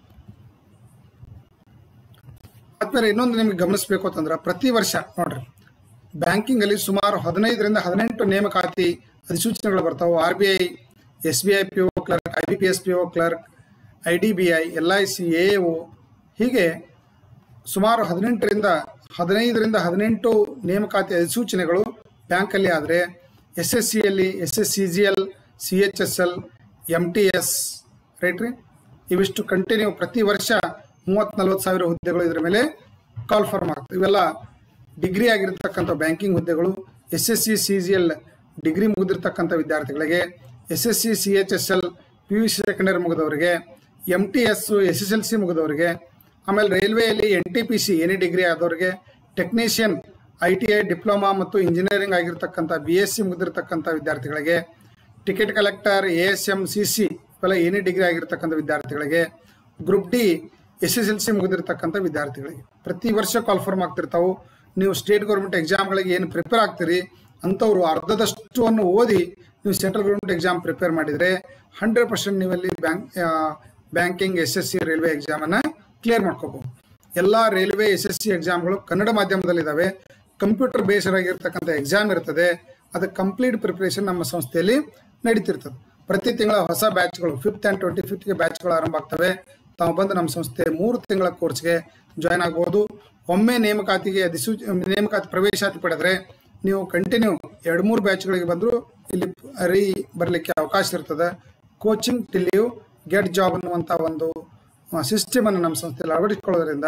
ಆದ್ಮೇಲೆ ಇನ್ನೊಂದು ನಿಮ್ಗೆ ಗಮನಿಸಬೇಕು ಅಂತಂದ್ರೆ ಪ್ರತಿ ವರ್ಷ ನೋಡ್ರಿ ಬ್ಯಾಂಕಿಂಗ್ ಅಲ್ಲಿ ಸುಮಾರು ಹದಿನೈದರಿಂದ ಹದಿನೆಂಟು ನೇಮಕಾತಿ ಅಧಿಸೂಚನೆಗಳು ಬರ್ತಾವೆ R B I S B I P O clerk I B P S P O clerk I D B I L I C A O ಹೀಗೆ ಸುಮಾರು ಹದಿನೆಂಟರಿಂದ ಹದಿನೈದರಿಂದ ಹದಿನೆಂಟು ನೇಮಕಾತಿ ಅಧಿಸೂಚನೆಗಳು ಬ್ಯಾಂಕಲ್ಲಿ ಆದರೆ ಎಸ್ ಎಸ್ ಸಿಯಲ್ಲಿ S S C G L C H S L M T S right ರೀ ಇವಿಷ್ಟು ಕಂಟಿನ್ಯೂ ಪ್ರತಿ ವರ್ಷ ಮೂವತ್ತು ನಲ್ವತ್ತು ಸಾವಿರ ಹುದ್ದೆಗಳು ಇದರ ಮೇಲೆ ಕಾಲ್ ಫಾರ್ಮ್ ಆಗ್ತವೆ ಇವೆಲ್ಲ ಡಿಗ್ರಿ ಆಗಿರ್ತಕ್ಕಂಥ ಬ್ಯಾಂಕಿಂಗ್ ಹುದ್ದೆಗಳು S S C C G L degree ಮುಗಿದಿರ್ತಕ್ಕಂಥ ವಿದ್ಯಾರ್ಥಿಗಳಿಗೆ S S C C H S L P U C secondary ಮುಗಿದವರಿಗೆ M T S S S L C ಮುಗಿದವರಿಗೆ ಆಮೇಲೆ ರೈಲ್ವೆಯಲ್ಲಿ N T P C any degree ಆದವರಿಗೆ technician I T I diploma ಮತ್ತು engineering ಆಗಿರ್ತಕ್ಕಂಥ B S C ಮುಗಿದಿರ್ತಕ್ಕಂಥ ವಿದ್ಯಾರ್ಥಿಗಳಿಗೆ ticket collector A S M C C ಇವೆಲ್ಲ ಎನಿ ಡಿಗ್ರಿ ಆಗಿರ್ತಕ್ಕಂಥ ವಿದ್ಯಾರ್ಥಿಗಳಿಗೆ group D S S L C ಮುಗಿದಿರ್ತಕ್ಕಂಥ ವಿದ್ಯಾರ್ಥಿಗಳಿಗೆ ಪ್ರತಿ ವರ್ಷ ಕಾಲ್ಫರ್ಮ್ ಆಗ್ತಿರ್ತಾವೆ ನೀವು ಸ್ಟೇಟ್ ಗೌರ್ಮೆಂಟ್ ಎಕ್ಸಾಮ್ಗಳಿಗೆ ಏನು ಪ್ರಿಪೇರ್ ಆಗ್ತೀರಿ ಅಂಥವ್ರು ಅರ್ಧದಷ್ಟುವನ್ನು ಓದಿ ನೀವು ಸೆಂಟ್ರಲ್ ಗೌರ್ಮೆಂಟ್ ಎಕ್ಸಾಮ್ ಪ್ರಿಪೇರ್ ಮಾಡಿದರೆ ಹಂಡ್ರೆಡ್ ಪರ್ಸೆಂಟ್ ನೀವಲ್ಲಿ bank banking S S C railway ಎಕ್ಸಾಮನ್ನು ಕ್ಲಿಯರ್ ಮಾಡ್ಕೋಬಹುದು ಎಲ್ಲ ರೈಲ್ವೆ ಎಸ್ ಎಸ್ ಸಿ ಎಕ್ಸಾಮ್ಗಳು ಕನ್ನಡ ಮಾಧ್ಯಮದಲ್ಲಿ ಇದಾವೆ ಕಂಪ್ಯೂಟರ್ ಬೇಸ್ಡ್ ಆಗಿರ್ತಕ್ಕಂಥ ಎಕ್ಸಾಮ್ ಇರ್ತದೆ ಅದಕ್ಕೆ ಕಂಪ್ಲೀಟ್ ಪ್ರಿಪರೇಷನ್ ನಮ್ಮ ಸಂಸ್ಥೆಯಲ್ಲಿ ನಡೀತಿರ್ತದೆ ಪ್ರತಿ ತಿಂಗಳ ಹೊಸ ಬ್ಯಾಚ್ಗಳು ಫಿಫ್ತ್ ಆ್ಯಂಡ್ ಟ್ವೆಂಟಿ ಫಿಫ್ತ್ಗೆ ಬ್ಯಾಚ್ಗಳು ಆರಂಭ ಆಗ್ತವೆ ತಾವು ಬಂದು ನಮ್ಮ ಸಂಸ್ಥೆ ಮೂರು ತಿಂಗಳ ಕೋರ್ಸ್ಗೆ ಜಾಯ್ನ್ ಆಗ್ಬೋದು ಒಮ್ಮೆ ನೇಮಕಾತಿಗೆ ಅಧಿಸೂ ನೇಮಕಾತಿ ಪ್ರವೇಶಾತಿ ಪಡೆದ್ರೆ ನೀವು ಕಂಟಿನ್ಯೂ ಎರಡು ಮೂರು ಬ್ಯಾಚ್ಗಳಿಗೆ ಬಂದರೂ ಇಲ್ಲಿ ರೀ ಬರಲಿಕ್ಕೆ ಅವಕಾಶ ಇರ್ತದೆ coaching till you get job ಅನ್ನುವಂಥ ಒಂದು ಸಿಸ್ಟಮನ್ನು ನಮ್ಮ ಸಂಸ್ಥೆಯಲ್ಲಿ ಅಳವಡಿಸಿಕೊಳ್ಳೋದ್ರಿಂದ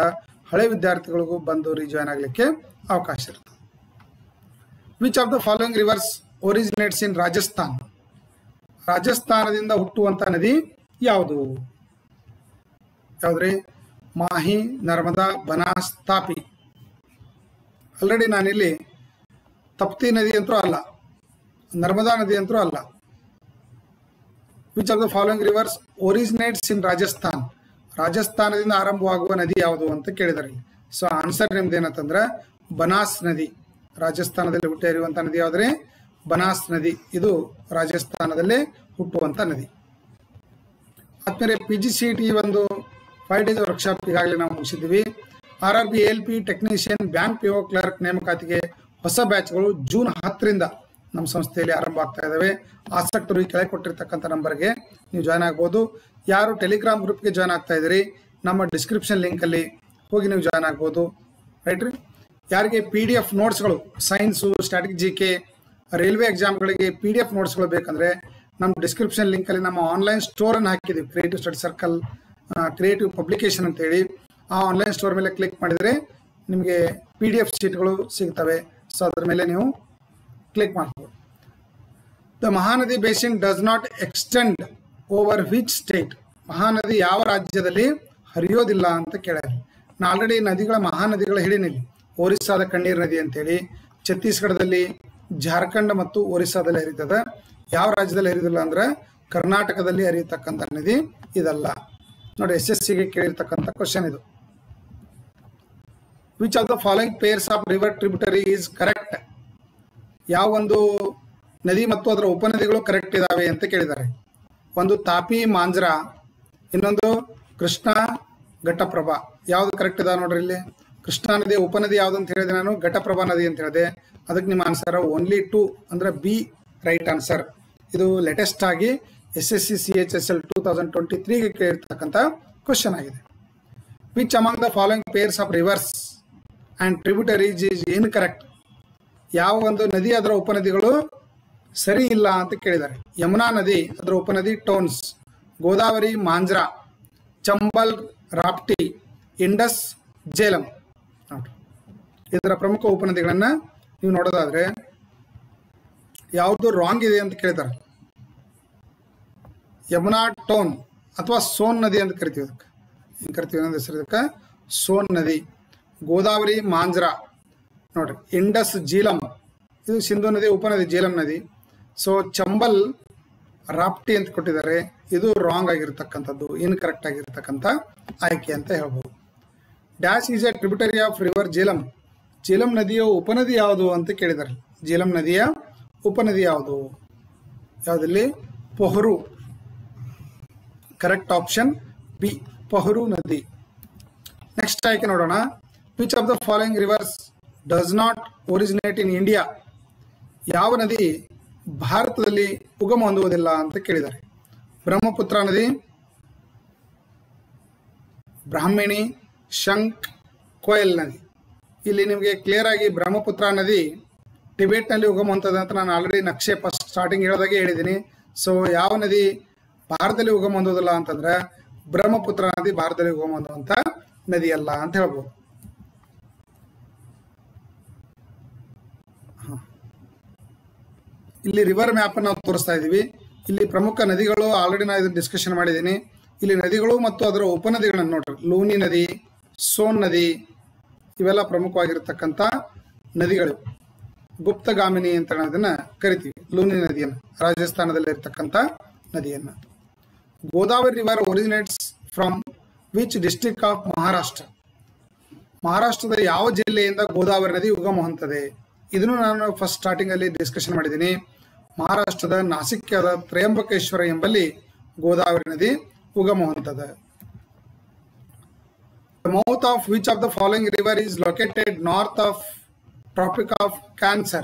ಹಳೆ ವಿದ್ಯಾರ್ಥಿಗಳಿಗೂ ಬಂದು ರಿಜಾಯ್ನ್ ಆಗಲಿಕ್ಕೆ ಅವಕಾಶ ಇರುತ್ತೆ which of the following rivers originates in Rajasthan ರಾಜಸ್ಥಾನದಿಂದ ಹುಟ್ಟುವಂತ ನದಿ ಯಾವುದು ಯಾವ್ದ್ರಿ ಮಾಹಿ ನರ್ಮದಾ ಬನಾಸ್ ತಾಪಿ ಆಲ್ರೆಡಿ ನಾನಿಲ್ಲಿ ತಪ್ತಿ ನದಿ ಅಂತೂ ಅಲ್ಲ ನರ್ಮದಾ ನದಿ ಅಂತೂ ಅಲ್ಲ which of the following rivers originates in Rajasthan ರಾಜಸ್ಥಾನದಿಂದ ಆರಂಭವಾಗುವ ನದಿ ಯಾವುದು ಅಂತ ಕೇಳಿದಾರೆ ಸೊ ಆನ್ಸರ್ ನಿಮ್ದು ಏನಂತಂದ್ರೆ ಬನಾಸ್ ನದಿ ರಾಜಸ್ಥಾನದಲ್ಲಿ ಹುಟ್ಟಿ ಹರಿಯುವಂತ ನದಿ ಯಾವ್ದ್ರೆ ಬನಾಸ್ ನದಿ ಇದು ರಾಜಸ್ಥಾನದಲ್ಲೇ ಹುಟ್ಟುವಂತ ನದಿ ಆದ್ಮೇಲೆ ಪಿ ಜಿ ಸಿ ಟಿ ಒಂದು ಫೈವ್ ಡೇಸ್ ವರ್ಕ್ಶಾಪ್ ಈಗಾಗಲೇ ನಾವು ಮುಗಿಸಿದ್ವಿ R R B L P technician bank P O clerk ನೇಮಕಾತಿಗೆ ಹೊಸ ಬ್ಯಾಚ್ಗಳು ಜೂನ್ ಹತ್ತರಿಂದ ನಮ್ಮ ಸಂಸ್ಥೆಯಲ್ಲಿ ಆರಂಭ ಆಗ್ತಾ ಇದ್ದಾವೆ ಆಸಕ್ತರು ಈ ಕೆಳಗೆ ಕೊಟ್ಟಿರ್ತಕ್ಕಂಥ ನಂಬರ್ಗೆ ನೀವು ಜಾಯ್ನ್ ಆಗ್ಬೋದು ಯಾರು ಟೆಲಿಗ್ರಾಮ್ ಗ್ರೂಪ್ಗೆ ಜಾಯ್ನ್ ಆಗ್ತಾ ಇದ್ದೀರಿ ನಮ್ಮ ಡಿಸ್ಕ್ರಿಪ್ಷನ್ ಲಿಂಕಲ್ಲಿ ಹೋಗಿ ನೀವು ಜಾಯ್ನ್ ಆಗ್ಬೋದು ರೈಟ್ ರೀ ಯಾರಿಗೆ ಪಿ ಡಿ ಎಫ್ ನೋಟ್ಸ್ಗಳು science static G K railway ಎಕ್ಸಾಮ್ಗಳಿಗೆ ಪಿ ಡಿ ಎಫ್ ನೋಟ್ಸ್ಗಳು ಬೇಕಂದ್ರೆ ನಮ್ಮ ಡಿಸ್ಕ್ರಿಪ್ಷನ್ ಲಿಂಕಲ್ಲಿ ನಮ್ಮ ಆನ್ಲೈನ್ ಸ್ಟೋರನ್ನು ಹಾಕಿದ್ದೀವಿ creative study circle creative publication ಅಂತೇಳಿ ಆ ಆನ್ಲೈನ್ ಸ್ಟೋರ್ ಮೇಲೆ ಕ್ಲಿಕ್ ಮಾಡಿದರೆ ನಿಮಗೆ ಪಿ ಡಿ ಎಫ್ ಶೀಟ್ಗಳು ಸಿಗ್ತವೆ ಸೊ ಅದ್ರ ಮೇಲೆ ನೀವು ಕ್ಲಿಕ್ ಮಾಡ್ಬೋದು the Mahanadi basin does not extend over which state Mahanadi ಯಾವ ರಾಜ್ಯದಲ್ಲಿ ಹರಿಯೋದಿಲ್ಲ ಅಂತ ಕೇಳ್ಯಾರ ನಾ ಆಲ್ರೆಡಿ ನದಿಗಳ ಮಹಾನದಿಗಳ ಹೇಳಿನಿಲ್ಲಿ ಒರಿಸ್ಸಾದ ಕಣ್ಣೀರ್ ನದಿ ಅಂತೇಳಿ ಛತ್ತೀಸ್ಗಢದಲ್ಲಿ ಜಾರ್ಖಂಡ್ ಮತ್ತು ಒರಿಸ್ಸಾದಲ್ಲಿ ಹರಿತದ ಯಾವ ರಾಜ್ಯದಲ್ಲಿ ಹರಿಯೋದಿಲ್ಲ ಅಂದ್ರೆ ಕರ್ನಾಟಕದಲ್ಲಿ ಹರಿಯತಕ್ಕಂಥ ನದಿ ಇದಲ್ಲ ನೋಡಿ ಎಸ್ ಎಸ್ ಸಿಗೆ ಕೇಳಿರ್ತಕ್ಕಂಥ ಕ್ವಶನ್ ಇದು which of the following pairs of river tributary is correct ಯಾವ ಒಂದು ನದಿ ಮತ್ತು ಅದರ ಉಪನದಿಗಳು ಕರೆಕ್ಟ್ ಇದಾವೆ ಅಂತ ಕೇಳಿದ್ದಾರೆ ಒಂದು ತಾಪಿ ಮಾಂಜ್ರಾ ಇನ್ನೊಂದು ಕೃಷ್ಣ ಘಟಪ್ರಭಾ ಯಾವ್ದು ಕರೆಕ್ಟ್ ಇದಾವೆ ನೋಡ್ರಿ ಇಲ್ಲಿ ಕೃಷ್ಣಾ ನದಿ ಉಪನದಿ ಯಾವ್ದು ಅಂತ ಹೇಳಿದೆ ನಾನು ಘಟಪ್ರಭಾ ನದಿ ಅಂತ ಹೇಳಿದೆ ಅದಕ್ಕೆ ನಿಮ್ಮ ಆನ್ಸರ್ ಓನ್ಲಿ ಟು ಅಂದ್ರೆ ಬಿ ರೈಟ್ ಆನ್ಸರ್ ಇದು ಲೇಟೆಸ್ಟ್ ಆಗಿ S S C C H S L two thousand twenty ತ್ರೀಗೆ ಕೇಳಿರ್ತಕ್ಕಂಥ ಕ್ವಶನ್ ಆಗಿದೆ which among the following pairs of rivers and tributaries is incorrect ಯಾವ ಒಂದು ನದಿ ಅದರ ಉಪನದಿಗಳು ಸರಿ ಇಲ್ಲ ಅಂತ ಕೇಳಿದ್ದಾರೆ ಯಮುನಾ ನದಿ ಅದರ ಉಪನದಿ ಟೋನ್ಸ್ ಗೋದಾವರಿ ಮಾಂಜ್ರಾ ಚಂಬಲ್ ರಾಪ್ಟಿ ಇಂಡಸ್ ಜೇಲಂ ನೋಡ್ರಿ ಇದರ ಪ್ರಮುಖ ಉಪನದಿಗಳನ್ನು ನೀವು ನೋಡೋದಾದ್ರೆ ಯಾವುದು ರಾಂಗ್ ಇದೆ ಅಂತ ಕೇಳಿದ್ದಾರೆ ಯಮುನಾ ಟೋನ್ ಅಥವಾ ಸೋನ್ ನದಿ ಅಂತ ಕರಿತೀವಿ ಅದಕ್ಕೆ ಏನು ಕರಿತೀವಿ ಅನ್ನೋದು ಹೆಸರು ಇದಕ್ಕೆ ಸೋನ್ ನದಿ ಗೋದಾವರಿ ಮಾಂಜ್ರಾ ನೋಡ್ರಿ ಇಂಡಸ್ ಜೀಲಂ ಇದು ಸಿಂಧು ನದಿ ಉಪನದಿ ಜೀಲಂ ನದಿ ಸೊ ಚಂಬಲ್ ರಾಪ್ಟಿ ಅಂತ ಕೊಟ್ಟಿದ್ದಾರೆ ಇದು ರಾಂಗ್ ಆಗಿರ್ತಕ್ಕಂಥದ್ದು ಇನ್ಕರೆಕ್ಟ್ ಆಗಿರ್ತಕ್ಕಂಥ ಆಯ್ಕೆ ಅಂತ ಹೇಳ್ಬೋದು dash is a tributary of river Jhelum Jhelum ನದಿಯ ಉಪನದಿ ಯಾವುದು ಅಂತ ಕೇಳಿದ್ದಾರೆ ಜೀಲಂ ನದಿಯ ಉಪನದಿ ಯಾವುದು ಯಾವುದಲ್ಲಿ Pohru correct option B Pohru ನದಿ ನೆಕ್ಸ್ಟ್ ಆಯ್ಕೆ ನೋಡೋಣ which of the following rivers does not originate in India ಯಾವ ನದಿ ಭಾರತದಲ್ಲಿ ಉಗಮ ಹೊಂದುವುದಿಲ್ಲ ಅಂತ ಕೇಳಿದ್ದಾರೆ ಬ್ರಹ್ಮಪುತ್ರ ನದಿ ಬ್ರಾಹ್ಮಿಣಿ ಶಂಕ್ ಕೋಯಲ್ ನದಿ ಇಲ್ಲಿ ನಿಮಗೆ ಕ್ಲಿಯರ್ ಆಗಿ ಬ್ರಹ್ಮಪುತ್ರ ನದಿ ಟಿಬೇಟ್ನಲ್ಲಿ ಉಗಮ ಹೊಂದದ ಅಂತ ನಾನು ಆಲ್ರೆಡಿ ನಕ್ಷೆ ಫಸ್ಟ್ ಸ್ಟಾರ್ಟಿಂಗ್ ಹೇಳೋದಾಗೆ ಹೇಳಿದ್ದೀನಿ ಸೊ ಯಾವ ನದಿ ಭಾರತದಲ್ಲಿ ಉಗಮ ಹೊಂದೋದಿಲ್ಲ ಅಂತಂದ್ರೆ ಬ್ರಹ್ಮಪುತ್ರ ನದಿ ಭಾರತದಲ್ಲಿ ಉಗಮ ಹೊಂದುವಂತ ನದಿ ಅಲ್ಲ ಅಂತ ಹೇಳ್ಬೋದು ಹ. ಇಲ್ಲಿ ರಿವರ್ ಮ್ಯಾಪ್ ನಾವು ತೋರಿಸ್ತಾ ಇದ್ದೀವಿ ಇಲ್ಲಿ ಪ್ರಮುಖ ನದಿಗಳು ಆಲ್ರೆಡಿ ನಾನು ಇದನ್ನ ಡಿಸ್ಕಷನ್ ಮಾಡಿದ್ದೀನಿ ಇಲ್ಲಿ ನದಿಗಳು ಮತ್ತು ಅದರ ಉಪನದಿಗಳನ್ನು ನೋಡ್ರಿ ಲೂನಿ ನದಿ ಸೋನ್ ನದಿ ಇವೆಲ್ಲ ಪ್ರಮುಖವಾಗಿರ್ತಕ್ಕಂಥ ನದಿಗಳು ಗುಪ್ತಗಾಮಿನಿ ಅಂತ ಅದನ್ನ ಕರಿತೀವಿ ಲೂನಿ ನದಿಯನ್ನು ರಾಜಸ್ಥಾನದಲ್ಲಿ ಇರ್ತಕ್ಕಂಥ ನದಿಯನ್ನು Godavari river originates from which district of Maharashtra ಮಹಾರಾಷ್ಟ್ರದ ಯಾವ ಜಿಲ್ಲೆಯಿಂದ ಗೋದಾವರಿ ನದಿ ಉಗಮ ಹೊಂದದೆ ಇದನ್ನು ನಾನು ಫಸ್ಟ್ ಸ್ಟಾರ್ಟಿಂಗ್ ಅಲ್ಲಿ ಡಿಸ್ಕಷನ್ ಮಾಡಿದ್ದೀನಿ ಮಹಾರಾಷ್ಟ್ರದ ನಾಸಿಕ್ಯದ ತ್ರಯಂಬಕೇಶ್ವರ ಎಂಬಲ್ಲಿ ಗೋದಾವರಿ ನದಿ ಉಗಮ ಹೊಂದದ The mouth of which of the following river is located north of Tropic of Cancer?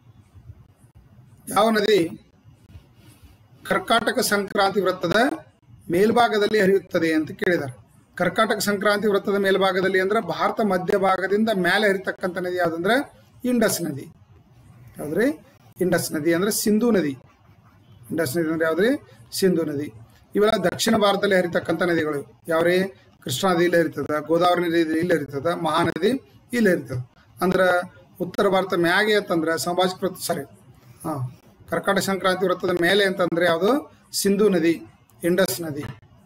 ಯಾವ ನದಿ ಕರ್ಕಾಟಕ ಸಂಕ್ರಾಂತಿ ವೃತ್ತದ ಮೇಲ್ಭಾಗದಲ್ಲಿ ಹರಿಯುತ್ತದೆ ಅಂತ ಕೇಳಿದ್ದಾರೆ ಕರ್ಕಾಟಕ ಸಂಕ್ರಾಂತಿ ವೃತ್ತದ ಮೇಲ್ಭಾಗದಲ್ಲಿ ಅಂದ್ರೆ ಭಾರತ ಮಧ್ಯಭಾಗದಿಂದ ಮೇಲೆ ಹರಿತಕ್ಕಂಥ ನದಿ ಯಾವುದಂದ್ರೆ ಇಂಡಸ್ ನದಿ ಯಾವ್ದ್ರಿ ಇಂಡಸ್ ನದಿ ಅಂದ್ರೆ ಸಿಂಧೂ ನದಿ ಇಂಡಸ್ ನದಿ ಅಂದ್ರೆ ಯಾವ್ದ್ರಿ ಸಿಂಧೂ ನದಿ ಇವೆಲ್ಲ ದಕ್ಷಿಣ ಭಾರತದಲ್ಲಿ ಹರಿತಕ್ಕಂಥ ನದಿಗಳು ಯಾವ್ರಿ ಕೃಷ್ಣಾ ನದಿ ಇಲ್ಲೇ ಇರ್ತದ ಗೋದಾವರಿ ನದಿ ಇಲ್ಲೇ ಇರ್ತದ ಮಹಾನದಿ ಇಲ್ಲೇ ಇರ್ತದ ಅಂದ್ರೆ ಉತ್ತರ ಭಾರತ ಮ್ಯಾಗೆ ಅಂತಂದ್ರೆ ಸಾಮಾಜಿಕ ವೃತ್ತ ಸಾರಿ ಹಾಂ ಕರ್ಕಾಟಕ ಸಂಕ್ರಾಂತಿ ವೃತ್ತದ ಮೇಲೆ ಅಂತಂದ್ರೆ ಯಾವುದು ಸಿಂಧು ನದಿ ಇಂಡಸ್ ನದಿ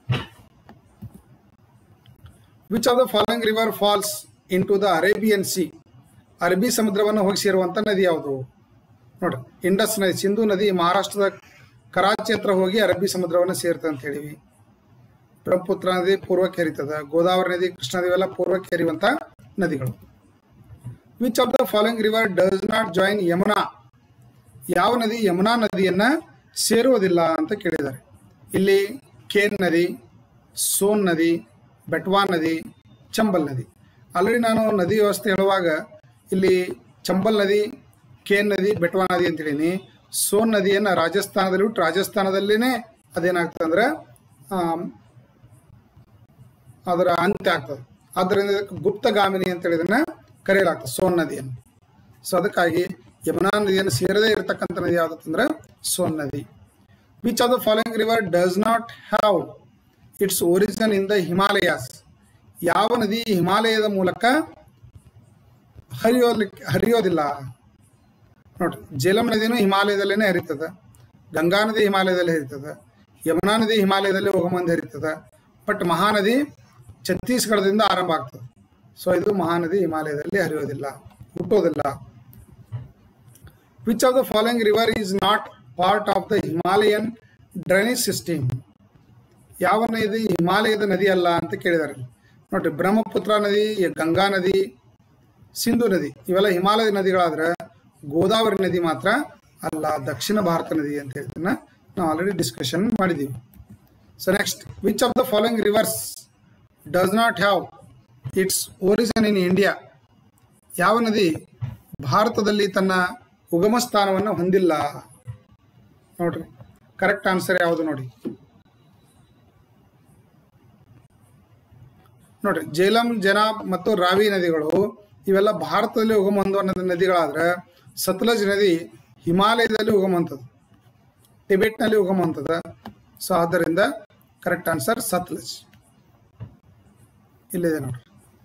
which of the following river falls in to the Arabian sea ಅರಬ್ಬಿ ಸಮುದ್ರವನ್ನು ಹೋಗಿ ಸೇರುವಂಥ ನದಿ ಯಾವುದು ನೋಡ್ರಿ ಇಂಡಸ್ ನದಿ ಸಿಂಧು ನದಿ ಮಹಾರಾಷ್ಟ್ರದ ಕರಾಚಿ ಹತ್ರ ಹೋಗಿ ಅರಬ್ಬಿ ಸಮುದ್ರವನ್ನು ಸೇರ್ತದೆ ಅಂತ ಹೇಳಿವಿ ಬ್ರಹ್ಮಪುತ್ರ ನದಿ ಪೂರ್ವಕ್ಕೆ ಹರಿತದ ಗೋದಾವರಿ ನದಿ ಕೃಷ್ಣ ನದಿ ಇವೆಲ್ಲ ಪೂರ್ವಕ್ಕೆ ಹರಿಯುವಂಥ ನದಿಗಳು which of the following river does not join Yamuna ಯಾವ ನದಿ ಯಮುನಾ ನದಿಯನ್ನ ಸೇರುವುದಿಲ್ಲ ಅಂತ ಕೇಳಿದ್ದಾರೆ ಇಲ್ಲಿ ಕೇನ್ ನದಿ ಸೋನ್ ನದಿ ಬೆಟ್ವಾ ನದಿ ಚಂಬಲ್ ನದಿ ಆಲ್ರೆಡಿ ನಾನು ನದಿ ವ್ಯವಸ್ಥೆ ಹೇಳುವಾಗ ಇಲ್ಲಿ ಚಂಬಲ್ ನದಿ ಕೇನ್ ನದಿ ಬೆಟ್ವಾ ನದಿ ಅಂತ ಹೇಳೀನಿ ಸೋನ್ ನದಿಯನ್ನು ರಾಜಸ್ಥಾನದಲ್ಲಿ ಬಿಟ್ಟು ರಾಜಸ್ಥಾನದಲ್ಲಿನೇ ಅದೇನಾಗ್ತದೆ ಅಂದ್ರೆ ಆಮ್, ಅದರ ಅಂತ್ಯ ಆಗ್ತದೆ ಆದ್ದರಿಂದ ಇದಕ್ಕೆ ಗುಪ್ತಗಾಮಿನಿ ಅಂತ ಇದನ್ನ ಕರೆಯಲಾಗ್ತದೆ ಸೋನ್ ನದಿಯನ್ನು ಸೊ ಅದಕ್ಕಾಗಿ ಯಮುನಾ ನದಿಯನ್ನು ಸೇರದೇ ಇರತಕ್ಕಂಥ ನದಿ ಯಾವುದಂದ್ರೆ ಸೋನ್ ನದಿ which of the following river does not have its origin in the Himalayas ಯಾವ ನದಿ ಹಿಮಾಲಯದ ಮೂಲಕ ಹರಿಯೋಲಿಕ್ಕೆ ಹರಿಯೋದಿಲ್ಲ ನೋಡ್ರಿ ಜೇಲಂ ನದಿನೂ ಹಿಮಾಲಯದಲ್ಲೇ ಹರಿತದೆ ಗಂಗಾ ನದಿ ಹಿಮಾಲಯದಲ್ಲಿ ಹರಿತದೆ ಯಮುನಾ ನದಿ ಹಿಮಾಲಯದಲ್ಲಿ ಹೋಗಮಂದಿ ಹರಿತದೆ ಬಟ್ ಮಹಾನದಿ ಛತ್ತೀಸ್ಗಢದಿಂದ ಆರಂಭ ಆಗ್ತದೆ ಸೊ ಇದು ಮಹಾನದಿ ಹಿಮಾಲಯದಲ್ಲಿ ಹರಿಯೋದಿಲ್ಲ ಹುಟ್ಟೋದಿಲ್ಲ which of the following river is not part of the Himalayan drainage system ಯಾವ ನದಿ ಹಿಮಾಲಯದ ನದಿ ಅಲ್ಲ ಅಂತ ಕೇಳಿದ್ದಾರೆ ನೋಡ್ರಿ ಬ್ರಹ್ಮಪುತ್ರ ನದಿ ಗಂಗಾ ನದಿ ಸಿಂಧು ನದಿ ಇವೆಲ್ಲ ಹಿಮಾಲಯ ನದಿಗಳಾದ್ರೆ ಗೋದಾವರಿ ನದಿ ಮಾತ್ರ ಅಲ್ಲ ದಕ್ಷಿಣ ಭಾರತ ನದಿ ಅಂತ ಹೇಳ್ತೇನೆ ನಾವು ಆಲ್ರೆಡಿ ಡಿಸ್ಕಷನ್ ಮಾಡಿದ್ದೀವಿ so next which of the following rivers does not have its origin in India ಯಾವ ನದಿ ಭಾರತದಲ್ಲಿ ತನ್ನ ಉಗಮ ಸ್ಥಾನವನ್ನು ಹೊಂದಿಲ್ಲ ನೋಡ್ರಿ ಕರೆಕ್ಟ್ ಆನ್ಸರ್ ಯಾವುದು ನೋಡಿ ನೋಡ್ರಿ ಜೇಲಂ ಜನಾಬ್ ಮತ್ತು ರಾವಿ ನದಿಗಳು ಇವೆಲ್ಲ ಭಾರತದಲ್ಲಿ ಉಗಮ ಹೊಂದುವ ನದಿ- ನದಿಗಳಾದ್ರೆ ಸತ್ಲಜ್ ನದಿ ಹಿಮಾಲಯದಲ್ಲಿ ಉಗಮ ಹೊಂದದು ಟಿಬೆಟ್ನಲ್ಲಿ ಉಗಮ ಹೊಂದದ ಸೊ ಆದ್ದರಿಂದ ಕರೆಕ್ಟ್ ಆನ್ಸರ್ ಸತ್ಲಜ್ ಇಲ್ಲಿದೆ ನೋಡ್ರಿ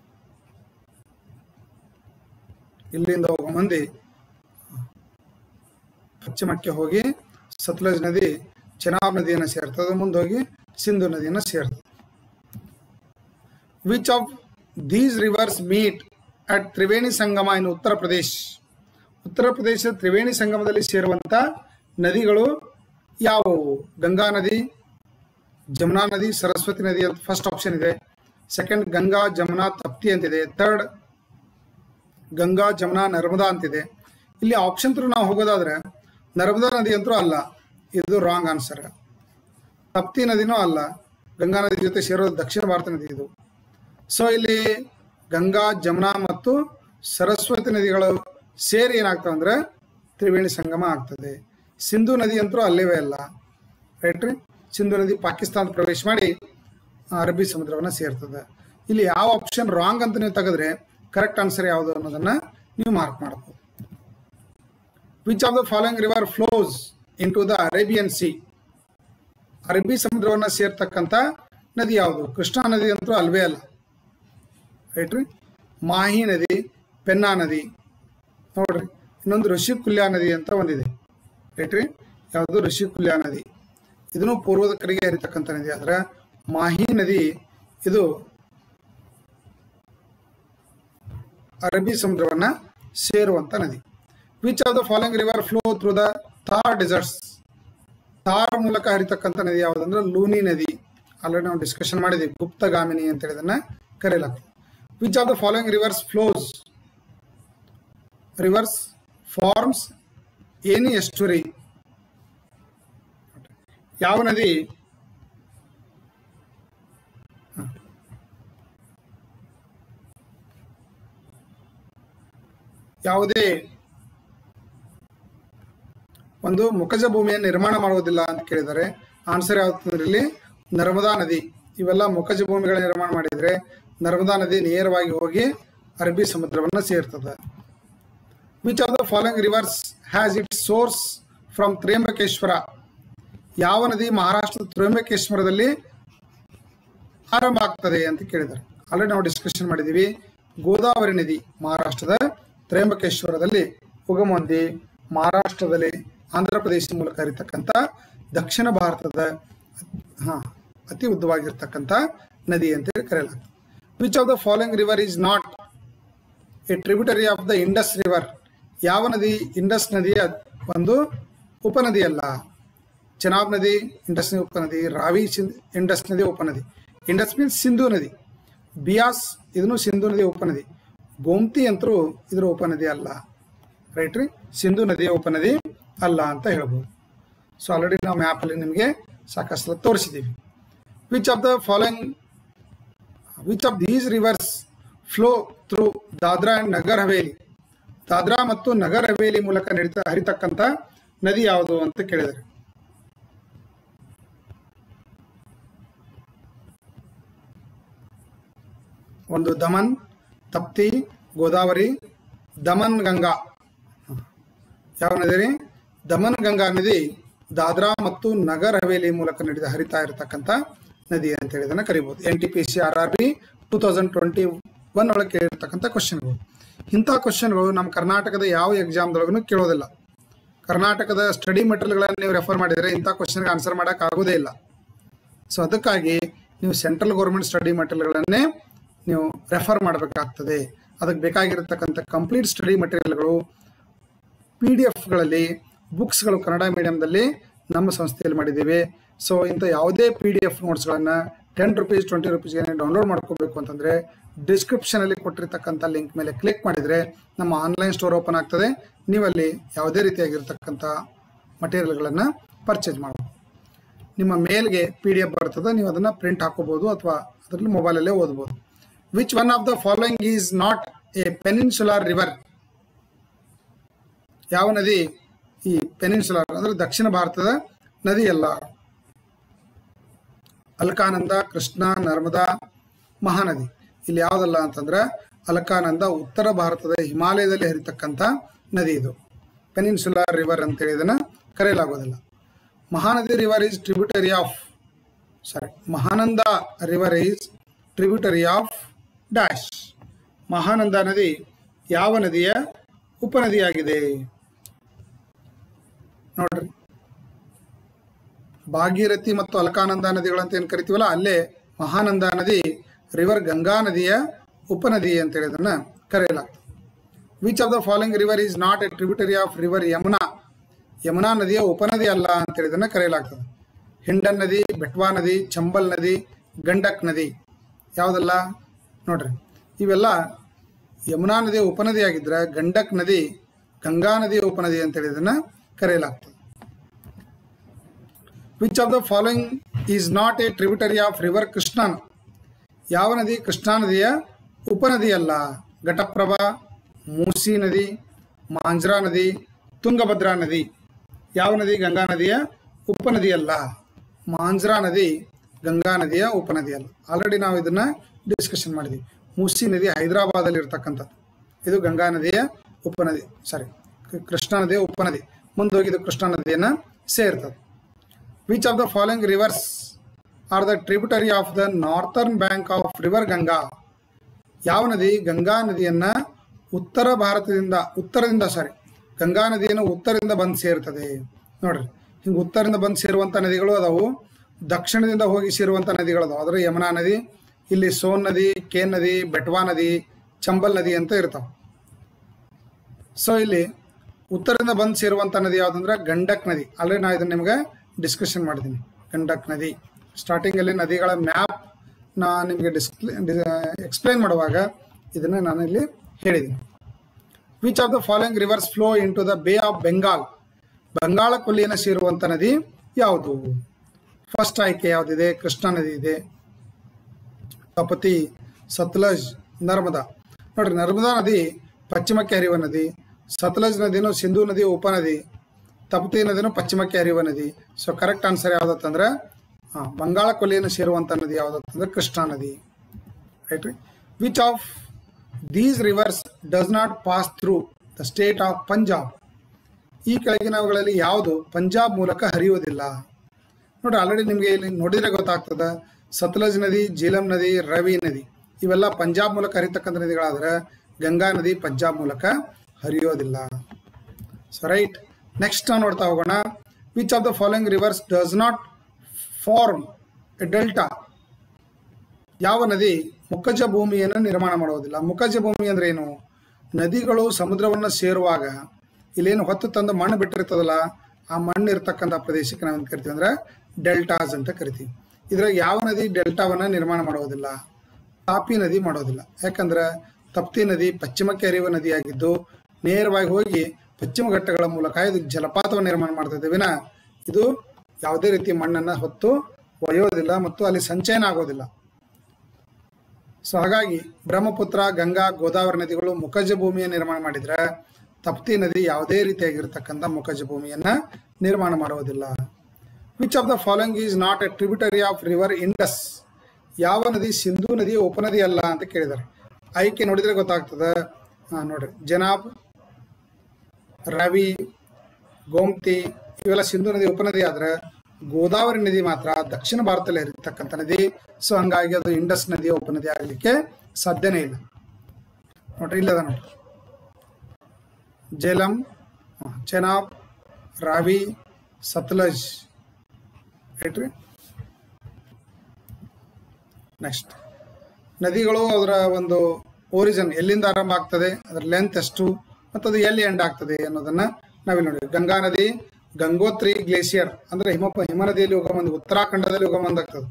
ಇಲ್ಲಿಂದ ಹೋಗೋ ಮಂದಿ ಪಶ್ಚಿಮಕ್ಕೆ ಹೋಗಿ ಸತ್ಲಜ್ ನದಿ ಚೆನಾಬ್ ನದಿಯನ್ನು ಸೇರ್ತದೆ ಮುಂದೆ ಹೋಗಿ ಸಿಂಧು ನದಿಯನ್ನು ಸೇರ್ತದೆ which of these rivers meet at Triveni Sangam in Uttar Pradesh ಉತ್ತರ ಪ್ರದೇಶದ ತ್ರಿವೇಣಿ ಸಂಗಮದಲ್ಲಿ ಸೇರುವಂಥ ನದಿಗಳು ಯಾವುವು ಗಂಗಾ ನದಿ ಜಮುನಾ ನದಿ ಸರಸ್ವತಿ ನದಿ ಅಂತ ಫಸ್ಟ್ ಆಪ್ಷನ್ ಇದೆ ಸೆಕೆಂಡ್ ಗಂಗಾ ಜಮುನಾ ತಪ್ತಿ ಅಂತಿದೆ ಥರ್ಡ್ ಗಂಗಾ ಜಮುನಾ ನರ್ಮದಾ ಅಂತಿದೆ ಇಲ್ಲಿ ಆಪ್ಷನ್ ತ್ರೂ ನಾವು ಹೋಗೋದಾದ್ರೆ ನರ್ಮದಾ ನದಿ ಅಂತೂ ಅಲ್ಲ ಇದು ರಾಂಗ್ ಆನ್ಸರ್ ತಪ್ತಿ ನದಿನೂ ಅಲ್ಲ ಗಂಗಾ ನದಿ ಜೊತೆ ಸೇರೋದು ದಕ್ಷಿಣ ಭಾರತ ನದಿ ಇದು ಸೊ ಇಲ್ಲಿ ಗಂಗಾ ಜಮುನಾ ಮತ್ತು ಸರಸ್ವತಿ ನದಿಗಳು ಸೇರಿ ಏನಾಗ್ತವೆ ಅಂದ್ರೆ ತ್ರಿವೇಣಿ ಸಂಗಮ ಆಗ್ತದೆ ಸಿಂಧು ನದಿ ಅಂತೂ ಅಲ್ಲಿವೇ ಅಲ್ಲ ರೈಟ್ ರೀ ಸಿಂಧು ನದಿ ಪಾಕಿಸ್ತಾನ ಪ್ರವೇಶ ಮಾಡಿ ಅರಬ್ಬಿ ಸಮುದ್ರವನ್ನು ಸೇರ್ತದೆ ಇಲ್ಲಿ ಯಾವ ಆಪ್ಷನ್ ರಾಂಗ್ ಅಂತ ನೀವು ತೆಗೆದ್ರೆ ಕರೆಕ್ಟ್ ಆನ್ಸರ್ ಯಾವುದು ಅನ್ನೋದನ್ನ ನೀವು ಮಾರ್ಕ್ ಮಾಡ್ಬೋದು which of the following river flows in to the Arabian sea ಅರಬ್ಬಿ ಸಮುದ್ರವನ್ನು ಸೇರ್ತಕ್ಕಂಥ ನದಿ ಯಾವುದು ಕೃಷ್ಣಾ ನದಿ ಅಂತೂ ಅಲ್ವೇ ಅಲ್ಲ ರೈಟ್ ರೀ ಮಾಹಿ ನದಿ ಪೆನ್ನಾ ನದಿ ನೋಡ್ರಿ ಇನ್ನೊಂದು ಋಷಿಕುಲ್ಯ ನದಿ ಅಂತ ಒಂದಿದೆ ರೈಟ್ ರೀ ಯಾವುದು ಋಷಿಕುಲ್ಯ ನದಿ ಇದನ್ನು ಪೂರ್ವದ ಕಡೆಗೆ ಹರಿತಕ್ಕಂಥ ನದಿ ಆದ್ರೆ ಮಾಹಿ ನದಿ ಇದು ಅರಬ್ಬಿ ಸಮುದ್ರವನ್ನ ಸೇರುವಂತ ನದಿ which of the following river flow through the Thar deserts Thar ಮೂಲಕ ಹರಿತಕ್ಕಂಥ ನದಿ ಯಾವುದಂದ್ರೆ ಲೂನಿ ನದಿ ಆಲ್ರೆಡಿ ನಾವು ಡಿಸ್ಕಷನ್ ಮಾಡಿದ್ದೀವಿ ಗುಪ್ತಗಾಮಿನಿ ಅಂತ ಹೇಳಿದನ್ನ ಕರೆಯಲಾಗ್ತದೆ which of the following rivers flows rivers forms any estuary ಯಾವ ನದಿ ಹ. ಯಾವುದೇ ಒಂದು ಮುಖಜ ಭೂಮಿಯನ್ನು ನಿರ್ಮಾಣ ಮಾಡುವುದಿಲ್ಲ ಅಂತ ಕೇಳಿದ್ದಾರೆ ಆನ್ಸರ್ ಯಾವ್ದು ಇಲ್ಲಿ ನರ್ಮದಾ ನದಿ ಇವೆಲ್ಲ ಮುಖಜ ಭೂಮಿಗಳ ನಿರ್ಮಾಣ ಮಾಡಿದ್ರೆ ನರ್ಮದಾ ನದಿ ನೇರವಾಗಿ ಹೋಗಿ ಅರಬ್ಬಿ ಸಮುದ್ರವನ್ನು ಸೇರ್ತದೆ which of the following rivers has it source from Trimbakeshwar ಯಾವ ನದಿ ಮಹಾರಾಷ್ಟ್ರದ ತ್ರ್ಯಂಬಕೇಶ್ವರದಲ್ಲಿ ಆರಂಭ ಆಗ್ತದೆ ಅಂತ ಕೇಳಿದ್ದಾರೆ ಆಲ್ರೆಡಿ ನಾವು ಡಿಸ್ಕಷನ್ ಮಾಡಿದ್ದೀವಿ ಗೋದಾವರಿ ನದಿ ಮಹಾರಾಷ್ಟ್ರದ ತ್ರ್ಯಂಬಕೇಶ್ವರದಲ್ಲಿ ಉಗಮ ಹೊಂದಿ ಮಹಾರಾಷ್ಟ್ರದಲ್ಲಿ ಆಂಧ್ರ ಪ್ರದೇಶ ಮೂಲಕ ಹರಿತಕ್ಕಂಥ ದಕ್ಷಿಣ ಭಾರತದ ಹಾ ಅತಿ ಉದ್ದವಾಗಿರ್ತಕ್ಕಂಥ ನದಿ ಅಂತೇಳಿ ಕರೆಯಲಾಗ್ತದೆ which of the following river is not a tributary of the Indus river ಯಾವ ನದಿ ಇಂಡಸ್ ನದಿಯ ಒಂದು ಉಪನದಿ ಅಲ್ಲ ಚೆನಾಬ್ ನದಿ ಇಂಡಸ್ ನದಿ ಉಪನದಿ ರಾವಿ ಸಿಂಧ್ ಇಂಡಸ್ ನದಿ ಉಪನದಿ ಇಂಡಸ್ ಮೀನ್ಸ್ ಸಿಂಧು ನದಿ ಬಿಯಾಸ್ ಇದನ್ನು ಸಿಂಧು ನದಿ ಉಪನದಿ ಗೋಮ್ತಿ ಅಂತರೂ ಇದರ ಉಪನದಿ ಅಲ್ಲ ರೈಟ್ ರೀ ಸಿಂಧು ನದಿಯ ಉಪನದಿ ಅಲ್ಲ ಅಂತ ಹೇಳ್ಬೋದು ಸೊ ಆಲ್ರೆಡಿ ನಾವು ಮ್ಯಾಪಲ್ಲಿ ನಿಮಗೆ ಸಾಕಷ್ಟು ತೋರಿಸಿದ್ದೀವಿ which of the following which of these rivers flow through Dadra and Nagar Haveli Dadra ಮತ್ತು ನಗರ್ ಹವೇಲಿ ಮೂಲಕ ನಡೀತಾ ಹರಿತಕ್ಕಂಥ ನದಿ ಯಾವುದು ಅಂತ ಕೇಳಿದರೆ ಒಂದು ದಮನ್ ತಪ್ತಿ ಗೋದಾವರಿ ದಮನ್ ಗಂಗಾ ಯಾವ ನದಿ ರೀ ದಮನ್ ಗಂಗಾ ನದಿ ದಾದ್ರಾ ಮತ್ತು ನಗರ್ ಹವೇಲಿ ಮೂಲಕ ನಡೆದ ಹರಿತಾ ಇರತಕ್ಕಂಥ ನದಿ ಅಂತ ಹೇಳಿದನ್ನ ಕರಿಬಹುದು N T P C R R B two thousand twenty one ಒಳಗೆ ಕೇಳಿರ್ತಕ್ಕಂಥ ಕ್ವಶನ್ಗಳು ಇಂಥ ಕ್ವಶನ್ಗಳು ನಮ್ಮ ಕರ್ನಾಟಕದ ಯಾವ ಎಕ್ಸಾಮ್ದೊಳಗೂ ಕೇಳೋದಿಲ್ಲ ಕರ್ನಾಟಕದ ಸ್ಟಡಿ ಮೆಟೀರಿಯಲ್ಗಳನ್ನು ನೀವು ರೆಫರ್ ಮಾಡಿದರೆ ಇಂಥ ಕ್ವಶನ್ಗೆ ಆನ್ಸರ್ ಮಾಡೋಕೆ ಆಗೋದೇ ಇಲ್ಲ ಸೊ ಅದಕ್ಕಾಗಿ ನೀವು ಸೆಂಟ್ರಲ್ ಗೌರ್ಮೆಂಟ್ ಸ್ಟಡಿ ಮೆಟೀರಿಯಲ್ಗಳನ್ನೇ ನೀವು ರೆಫರ್ ಮಾಡಬೇಕಾಗ್ತದೆ ಅದಕ್ಕೆ ಬೇಕಾಗಿರತಕ್ಕಂಥ ಕಂಪ್ಲೀಟ್ ಸ್ಟಡಿ ಮೆಟೀರಿಯಲ್ಗಳು ಪಿ ಡಿ ಎಫ್ಗಳಲ್ಲಿ ಬುಕ್ಸ್ಗಳು ಕನ್ನಡ ಮೀಡಿಯಂದಲ್ಲಿ ನಮ್ಮ ಸಂಸ್ಥೆಯಲ್ಲಿ ಮಾಡಿದ್ದೀವಿ ಸೊ ಇಂಥ ಯಾವುದೇ ಪಿ ಡಿ ಎಫ್ ನೋಟ್ಸ್ಗಳನ್ನು ಟೆನ್ ರುಪೀಸ್ ಟ್ವೆಂಟಿ ರುಪೀಸ್ಗೆ ಡೌನ್ಲೋಡ್ ಮಾಡ್ಕೋಬೇಕು ಅಂತಂದರೆ ಡಿಸ್ಕ್ರಿಪ್ಷನಲ್ಲಿ ಕೊಟ್ಟಿರ್ತಕ್ಕಂಥ ಲಿಂಕ್ ಮೇಲೆ ಕ್ಲಿಕ್ ಮಾಡಿದರೆ ನಮ್ಮ ಆನ್ಲೈನ್ ಸ್ಟೋರ್ ಓಪನ್ ಆಗ್ತದೆ ನೀವಲ್ಲಿ ಯಾವುದೇ ರೀತಿಯಾಗಿರ್ತಕ್ಕಂಥ ಮಟೀರಿಯಲ್ಗಳನ್ನು ಪರ್ಚೇಸ್ ಮಾಡಬಹುದು ನಿಮ್ಮ ಮೇಲ್ಗೆ ಪಿ ಡಿ ಎಫ್ ಬರ್ತದೆ ನೀವು ಅದನ್ನು ಪ್ರಿಂಟ್ ಹಾಕೋಬೋದು ಅಥವಾ ಅದರಲ್ಲಿ ಮೊಬೈಲಲ್ಲೇ ಓದ್ಬೋದು which one of the following is not a peninsular river ಯಾವ ನದಿ ಈ ಪೆನಿನ್ಸುಲಾರ್ ಅಂದರೆ ದಕ್ಷಿಣ ಭಾರತದ ನದಿಯಲ್ಲ ಅಲ್ಕಾನಂದ ಕೃಷ್ಣ ನರ್ಮದಾ ಮಹಾನದಿ ಇಲ್ಲಿ ಯಾವುದಲ್ಲ ಅಂತಂದ್ರೆ ಅಲ್ಕಾನಂದ ಉತ್ತರ ಭಾರತದ ಹಿಮಾಲಯದಲ್ಲಿ ಹರಿತಕ್ಕಂಥ ನದಿ ಇದು ಪೆನಿನ್ಸುಲಾರ್ ರಿವರ್ ಅಂತೇಳಿ ಇದನ್ನು ಕರೆಯಲಾಗೋದಿಲ್ಲ Mahanadi river is tributary of sorry Mahananda river is tributary of dash Mahananda ನದಿ ಯಾವ ನದಿಯ ಉಪನದಿಯಾಗಿದೆ ನೋಡ್ರಿ ಭಾಗೀರಥಿ ಮತ್ತು ಅಲ್ಕಾನಂದ ನದಿಗಳಂತ ಏನು ಕರಿತೀವಲ್ಲ ಅಲ್ಲೇ ಮಹಾನಂದ ನದಿ ರಿವರ್ ಗಂಗಾ ನದಿಯ ಉಪನದಿ ಅಂತೇಳಿ ಅದನ್ನು ಕರೆಯಲಾಗ್ತದೆ which of the following river is not a tributary of river Yamuna Yamuna ನದಿಯ ಉಪನದಿ ಅಲ್ಲ ಅಂತೇಳಿ ಇದನ್ನು ಕರೆಯಲಾಗ್ತದೆ ಹಿಂಡನ್ ನದಿ ಬೆಟ್ವಾ ನದಿ ಚಂಬಲ್ ನದಿ ಗಂಡಕ್ ನದಿ ಯಾವುದಲ್ಲ ನೋಡ್ರಿ ಇವೆಲ್ಲ ಯಮುನಾ ನದಿಯ ಉಪನದಿ ಆಗಿದ್ರೆ ಗಂಡಕ್ ನದಿ ಗಂಗಾ ನದಿಯ ಉಪನದಿ ಅಂತೇಳಿ ಇದನ್ನು ಕರೆಯಲಾಗ್ತದೆ which of the following is not a tributary of river Krishna ಯಾವ ನದಿ ಕೃಷ್ಣಾ ನದಿಯ ಉಪನದಿ ಅಲ್ಲ ಘಟಪ್ರಭಾ ಮೂಸಿ ನದಿ ಮಾಂಜ್ರಾ ನದಿ ತುಂಗಭದ್ರಾ ನದಿ ಯಾವ ನದಿ ಗಂಗಾ ನದಿಯ ಉಪನದಿ ಅಲ್ಲ ಮಾಂಜ್ರಾ ನದಿ ಗಂಗಾ ನದಿಯ ಉಪನದಿ ಅಲ್ಲ ಆಲ್ರೆಡಿ ನಾವು ಇದನ್ನ ಡಿಸ್ಕಷನ್ ಮಾಡಿದ್ವಿ ಮೂಸಿ ನದಿ ಹೈದರಾಬಾದಲ್ಲಿ ಇರ್ತಕ್ಕಂಥದ್ದು ಇದು ಗಂಗಾ ನದಿಯ ಉಪನದಿ ಸಾರಿ ಕೃಷ್ಣಾ ನದಿಯ ಉಪನದಿ ಮುಂದೋಗಿ ಇದು ಕೃಷ್ಣಾ ನದಿಯನ್ನು ಸೇರ್ತದೆ which of the following rivers are the tributary of the northern bank of river Ganga ಯಾವ ನದಿ ಗಂಗಾ ನದಿಯನ್ನ ಉತ್ತರ ಭಾರತದಿಂದ ಉತ್ತರದಿಂದ ಸಾರಿ ಗಂಗಾ ನದಿಯನ್ನು ಉತ್ತರದಿಂದ ಬಂದು ಸೇರ್ತದೆ ನೋಡ್ರಿ ಹಿಂಗೆ ಉತ್ತರದಿಂದ ಬಂದು ಸೇರುವಂಥ ನದಿಗಳು ಅದಾವು ದಕ್ಷಿಣದಿಂದ ಹೋಗಿ ಸೇರುವಂಥ ನದಿಗಳು ಅದಾವು ಅದರ ಯಮುನಾ ನದಿ ಇಲ್ಲಿ ಸೋನ್ ನದಿ ಕೇನ್ ನದಿ ಬೆಟ್ವಾ ನದಿ ಚಂಬಲ್ ನದಿ ಅಂತ ಇರ್ತಾವೆ ಸೊ ಇಲ್ಲಿ ಉತ್ತರದಿಂದ ಬಂದು ಸೇರುವಂಥ ನದಿ ಯಾವುದಂದ್ರೆ ಗಂಡಕ್ ನದಿ ಆಲ್ರೆಡಿ ನಾನು ಇದನ್ನು ನಿಮಗೆ ಡಿಸ್ಕಷನ್ ಮಾಡಿದ್ದೀನಿ ಗಂಡಕ್ ನದಿ ಸ್ಟಾರ್ಟಿಂಗಲ್ಲಿ ನದಿಗಳ ಮ್ಯಾಪ್ ನಾ ನಿಮಗೆ ಡಿಸ್ಪ್ಲೇ ಎಕ್ಸ್ಪ್ಲೈನ್ ಮಾಡುವಾಗ ಇದನ್ನು ನಾನು ಇಲ್ಲಿ ಹೇಳಿದ್ದೀನಿ which of the following rivers flow in to the bay of Bengal Bangala ಕೊಲ್ಲಿಯನ್ನು ಸೇರುವಂಥ ನದಿ ಯಾವುದು ಫಸ್ಟ್ ಆಯ್ಕೆ ಯಾವುದಿದೆ ಕೃಷ್ಣಾ ನದಿ ಇದೆ ತಪತಿ ಸತ್ಲಜ್ ನರ್ಮದಾ ನೋಡ್ರಿ ನರ್ಮದಾ ನದಿ ಪಶ್ಚಿಮಕ್ಕೆ ಹರಿಯುವ ನದಿ ಸತ್ಲಜ್ ನದಿನೂ ಸಿಂಧೂ ನದಿ ಉಪನದಿ ತಪತಿ ನದಿನೂ ಪಶ್ಚಿಮಕ್ಕೆ ಹರಿಯುವ ನದಿ ಸೊ ಕರೆಕ್ಟ್ ಆನ್ಸರ್ ಯಾವುದತ್ತಂದ್ರೆ ಹಾಂ ಬಂಗಾಳ ಕೊಲ್ಲಿಯನ್ನು ಸೇರುವಂಥ ನದಿ ಯಾವುದತ್ತಂದ್ರೆ ಕೃಷ್ಣಾ ನದಿ ರೈಟ್ ರೀ which of these rivers does not pass through the state of Punjab ಈ ಕೆಳಗಿನವುಗಳಲ್ಲಿ ಯಾವುದು ಪಂಜಾಬ್ ಮೂಲಕ ಹರಿಯುವುದಿಲ್ಲ ನೋಡ್ರಿ ಆಲ್ರೆಡಿ ನಿಮಗೆ ಇಲ್ಲಿ ನೋಡಿದರೆ ಗೊತ್ತಾಗ್ತದೆ ಸತ್ಲಜ್ ನದಿ ಜೀಲಂ ನದಿ ರವಿ ನದಿ ಇವೆಲ್ಲ ಪಂಜಾಬ್ ಮೂಲಕ ಹರಿತಕ್ಕಂಥ ನದಿಗಳಾದ್ರೆ ಗಂಗಾ ನದಿ ಪಂಜಾಬ್ ಮೂಲಕ ಹರಿಯೋದಿಲ್ಲ ಸೊ ರೈಟ್ ನೆಕ್ಸ್ಟ್ ನಾವು ನೋಡ್ತಾ ಹೋಗೋಣ which of the following rivers does not form a delta ಯಾವ ನದಿ ಮುಖಜ ಭೂಮಿಯನ್ನು ನಿರ್ಮಾಣ ಮಾಡುವುದಿಲ್ಲ ಮುಖಜ ಭೂಮಿ ಅಂದ್ರೆ ಏನು ನದಿಗಳು ಸಮುದ್ರವನ್ನು ಸೇರುವಾಗ ಇಲ್ಲೇನು ಹೊತ್ತು ತಂದು ಮಣ್ಣು ಬಿಟ್ಟಿರ್ತದಲ್ಲ ಆ ಮಣ್ಣು ಇರ್ತಕ್ಕಂಥ ಪ್ರದೇಶಕ್ಕೆ ನಾವು ಕರಿತೀವಿ ಅಂದ್ರೆ ಡೆಲ್ಟಾಸ್ ಅಂತ ಕರಿತೀವಿ ಇದ್ರಾಗ ಯಾವ ನದಿ ಡೆಲ್ಟಾವನ್ನ ನಿರ್ಮಾಣ ಮಾಡೋದಿಲ್ಲ ತಾಪಿ ನದಿ ಮಾಡೋದಿಲ್ಲ ಯಾಕಂದ್ರೆ ತಪ್ತಿ ನದಿ ಪಶ್ಚಿಮಕ್ಕೆ ಹರಿಯುವ ನದಿಯಾಗಿದ್ದು ನೇರವಾಗಿ ಹೋಗಿ ಪಶ್ಚಿಮ ಘಟ್ಟಗಳ ಮೂಲಕ ಇದು ಜಲಪಾತವನ್ನು ನಿರ್ಮಾಣ ಮಾಡ್ತದೆ ವಿನ ಇದು ಯಾವುದೇ ರೀತಿ ಮಣ್ಣನ್ನು ಹೊತ್ತು ಒಯ್ಯೋದಿಲ್ಲ ಮತ್ತು ಅಲ್ಲಿ ಸಂಚಯನ ಆಗೋದಿಲ್ಲ ಸೊ ಹಾಗಾಗಿ ಬ್ರಹ್ಮಪುತ್ರ ಗಂಗಾ ಗೋದಾವರಿ ನದಿಗಳು ಮುಖಜ ಭೂಮಿಯ ನಿರ್ಮಾಣ ಮಾಡಿದ್ರೆ ತಪ್ತಿ ನದಿ ಯಾವುದೇ ರೀತಿಯಾಗಿರ್ತಕ್ಕಂಥ ಮುಖಜ ಭೂಮಿಯನ್ನ ನಿರ್ಮಾಣ ಮಾಡುವುದಿಲ್ಲ which of the following is not a tributary of river Indus ಯಾವ ನದಿ ಸಿಂಧೂ ನದಿಯ ಉಪನದಿ ಅಲ್ಲ ಅಂತ ಕೇಳಿದ್ದಾರೆ ಆಯ್ಕೆ ನೋಡಿದ್ರೆ ಗೊತ್ತಾಗ್ತದೆ ಹಾ, ನೋಡ್ರಿ ಜನಾಬ್ ರವಿ ಗೋಮತಿ ಇವೆಲ್ಲ ಸಿಂಧು ನದಿ ಉಪನದಿ ಆದ್ರೆ ಗೋದಾವರಿ ನದಿ ಮಾತ್ರ ದಕ್ಷಿಣ ಭಾರತದಲ್ಲಿ ಹರಿತಕ್ಕಂಥ ನದಿ ಸೊ ಹಂಗಾಗಿ ಅದು ಇಂಡಸ್ ನದಿಯ ಉಪನದಿ ಆಗಲಿಕ್ಕೆ ಸಾಧ್ಯನೇ ಇಲ್ಲ ನೋಡ್ರಿ ಇಲ್ಲದ ನೋಡ್ರಿ ಜೇಲಂ ಹ, ಚೆನಾಬ್ ರಾವಿ ಸತ್ಲಜ್ ರೈಟ್ರಿ ನೆಕ್ಸ್ಟ್ ನದಿಗಳು ಅದರ ಒಂದು ಓರಿಜಿನ್ ಎಲ್ಲಿಂದ ಆರಂಭ ಆಗ್ತದೆ ಅದರ ಲೆಂತ್ ಎಷ್ಟು ಮತ್ತು ಅದು ಎಲ್ಲಿ ಎಂಡ್ ಆಗ್ತದೆ ಅನ್ನೋದನ್ನ ನಾವಿಲ್ಲಿ ನೋಡಿ ಗಂಗಾ ನದಿ ಗಂಗೋತ್ರಿ ಗ್ಲೇಷಿಯರ್ ಅಂದ್ರೆ ಹಿಮ ಹಿಮ ನದಿಯಲ್ಲಿ ಉಗಮ ಉತ್ತರಾಖಂಡದಲ್ಲಿ ಉಗಮ ಆಗ್ತದೆ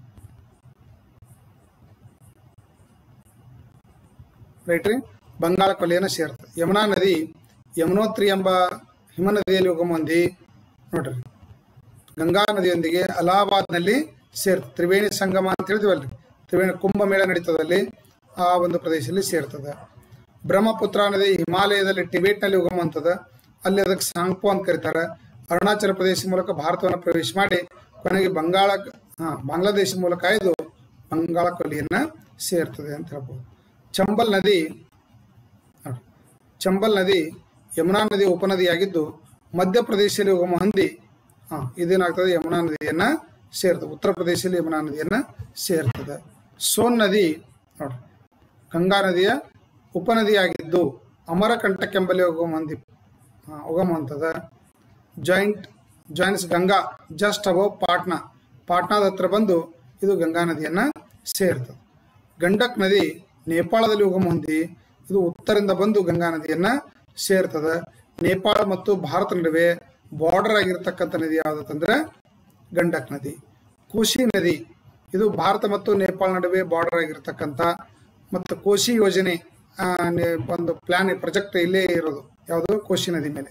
ರೈಟ್ ರೀ ಬಂಗಾಳ ಕೊಲ್ಲಿಯನ್ನು ಸೇರ್ತದೆ ಯಮುನಾ ನದಿ ಯಮುನೋತ್ರಿ ಎಂಬ ಹಿಮ ನದಿಯಲ್ಲಿ ಉಗಮ ಹೊಂದಿ ನೋಡ್ರಿ ಗಂಗಾ ನದಿಯೊಂದಿಗೆ ಅಲಹಾಬಾದ್ನಲ್ಲಿ ಸೇರ್ತದೆ ತ್ರಿವೇಣಿ ಸಂಗಮ ಅಂತ ಹೇಳ್ತೀವಲ್ರಿ ತ್ರಿವೇಣಿ ಕುಂಭಮೇಳ ನಡೀತದಲ್ಲಿ ಆ ಒಂದು ಪ್ರದೇಶದಲ್ಲಿ ಸೇರ್ತದೆ ಬ್ರಹ್ಮಪುತ್ರ ನದಿ ಹಿಮಾಲಯದಲ್ಲಿ ಟಿಬೇಟ್ನಲ್ಲಿ ಉಗಮ ಅಂತದ ಅಲ್ಲಿ ಅದಕ್ಕೆ ಸಾಂಗ್ಪೋ ಅಂತ ಕರೀತಾರೆ ಅರುಣಾಚಲ ಪ್ರದೇಶ ಮೂಲಕ ಭಾರತವನ್ನು ಪ್ರವೇಶ ಮಾಡಿ ಕೊನೆಗೆ ಬಂಗಾಳ ಹಾ ಬಾಂಗ್ಲಾದೇಶ ಮೂಲಕ ಇದು ಬಂಗಾಳ ಕೊಲ್ಲಿಯನ್ನ ಸೇರ್ತದೆ ಅಂತ ಹೇಳ್ಬೋದು ಚಂಬಲ್ ನದಿ ನೋಡಿ, ಚಂಬಲ್ ನದಿ ಯಮುನಾ ನದಿ ಉಪನದಿಯಾಗಿದ್ದು ಮಧ್ಯಪ್ರದೇಶದಲ್ಲಿ ಉಗಮ ಹೊಂದಿ ಹಾ ಇದೇನಾಗ್ತದೆ ಯಮುನಾ ನದಿಯನ್ನ ಸೇರ್ತದೆ ಉತ್ತರ ಪ್ರದೇಶದಲ್ಲಿ ಯಮುನಾ ನದಿಯನ್ನ ಸೇರ್ತದೆ ಸೋನ್ ನದಿ ನೋಡಿ ಗಂಗಾ ನದಿಯ ಉಪನದಿಯಾಗಿದ್ದು ಅಮರಕಂಟಕೆಂಬಲ್ಲಿ ಉಗಮ ಹೊಂದಿ ಹಾ, ಉಗಮ ಹೊಂದದ joint joints Ganga just above Patna ಪಾಟ್ನಾದ ಹತ್ರ ಬಂದು ಇದು ಗಂಗಾ ನದಿಯನ್ನ ಸೇರ್ತದೆ ಗಂಡಕ್ ನದಿ ನೇಪಾಳದಲ್ಲಿ ಉಗಮ ಹೊಂದಿ ಇದು ಉತ್ತರದಿಂದ ಬಂದು ಗಂಗಾ ನದಿಯನ್ನ ಸೇರ್ತದೆ ನೇಪಾಳ ಮತ್ತು ಭಾರತ ನಡುವೆ ಬಾರ್ಡರ್ ಆಗಿರ್ತಕ್ಕಂಥ ನದಿ ಯಾವುದಂದ್ರೆ ಗಂಡಕ್ ನದಿ ಕೋಶಿ ನದಿ ಇದು ಭಾರತ ಮತ್ತು ನೇಪಾಳ ನಡುವೆ ಬಾರ್ಡರ್ ಆಗಿರ್ತಕ್ಕಂಥ ಮತ್ತು ಕೋಶಿ ಯೋಜನೆ ಆ, ನೆ- ಒಂದು ಪ್ಲಾನ್ ಪ್ರಾಜೆಕ್ಟ್ ಇಲ್ಲೇ ಇರೋದು ಯಾವುದು ಕೋಶಿ ನದಿ ಮೇಲೆ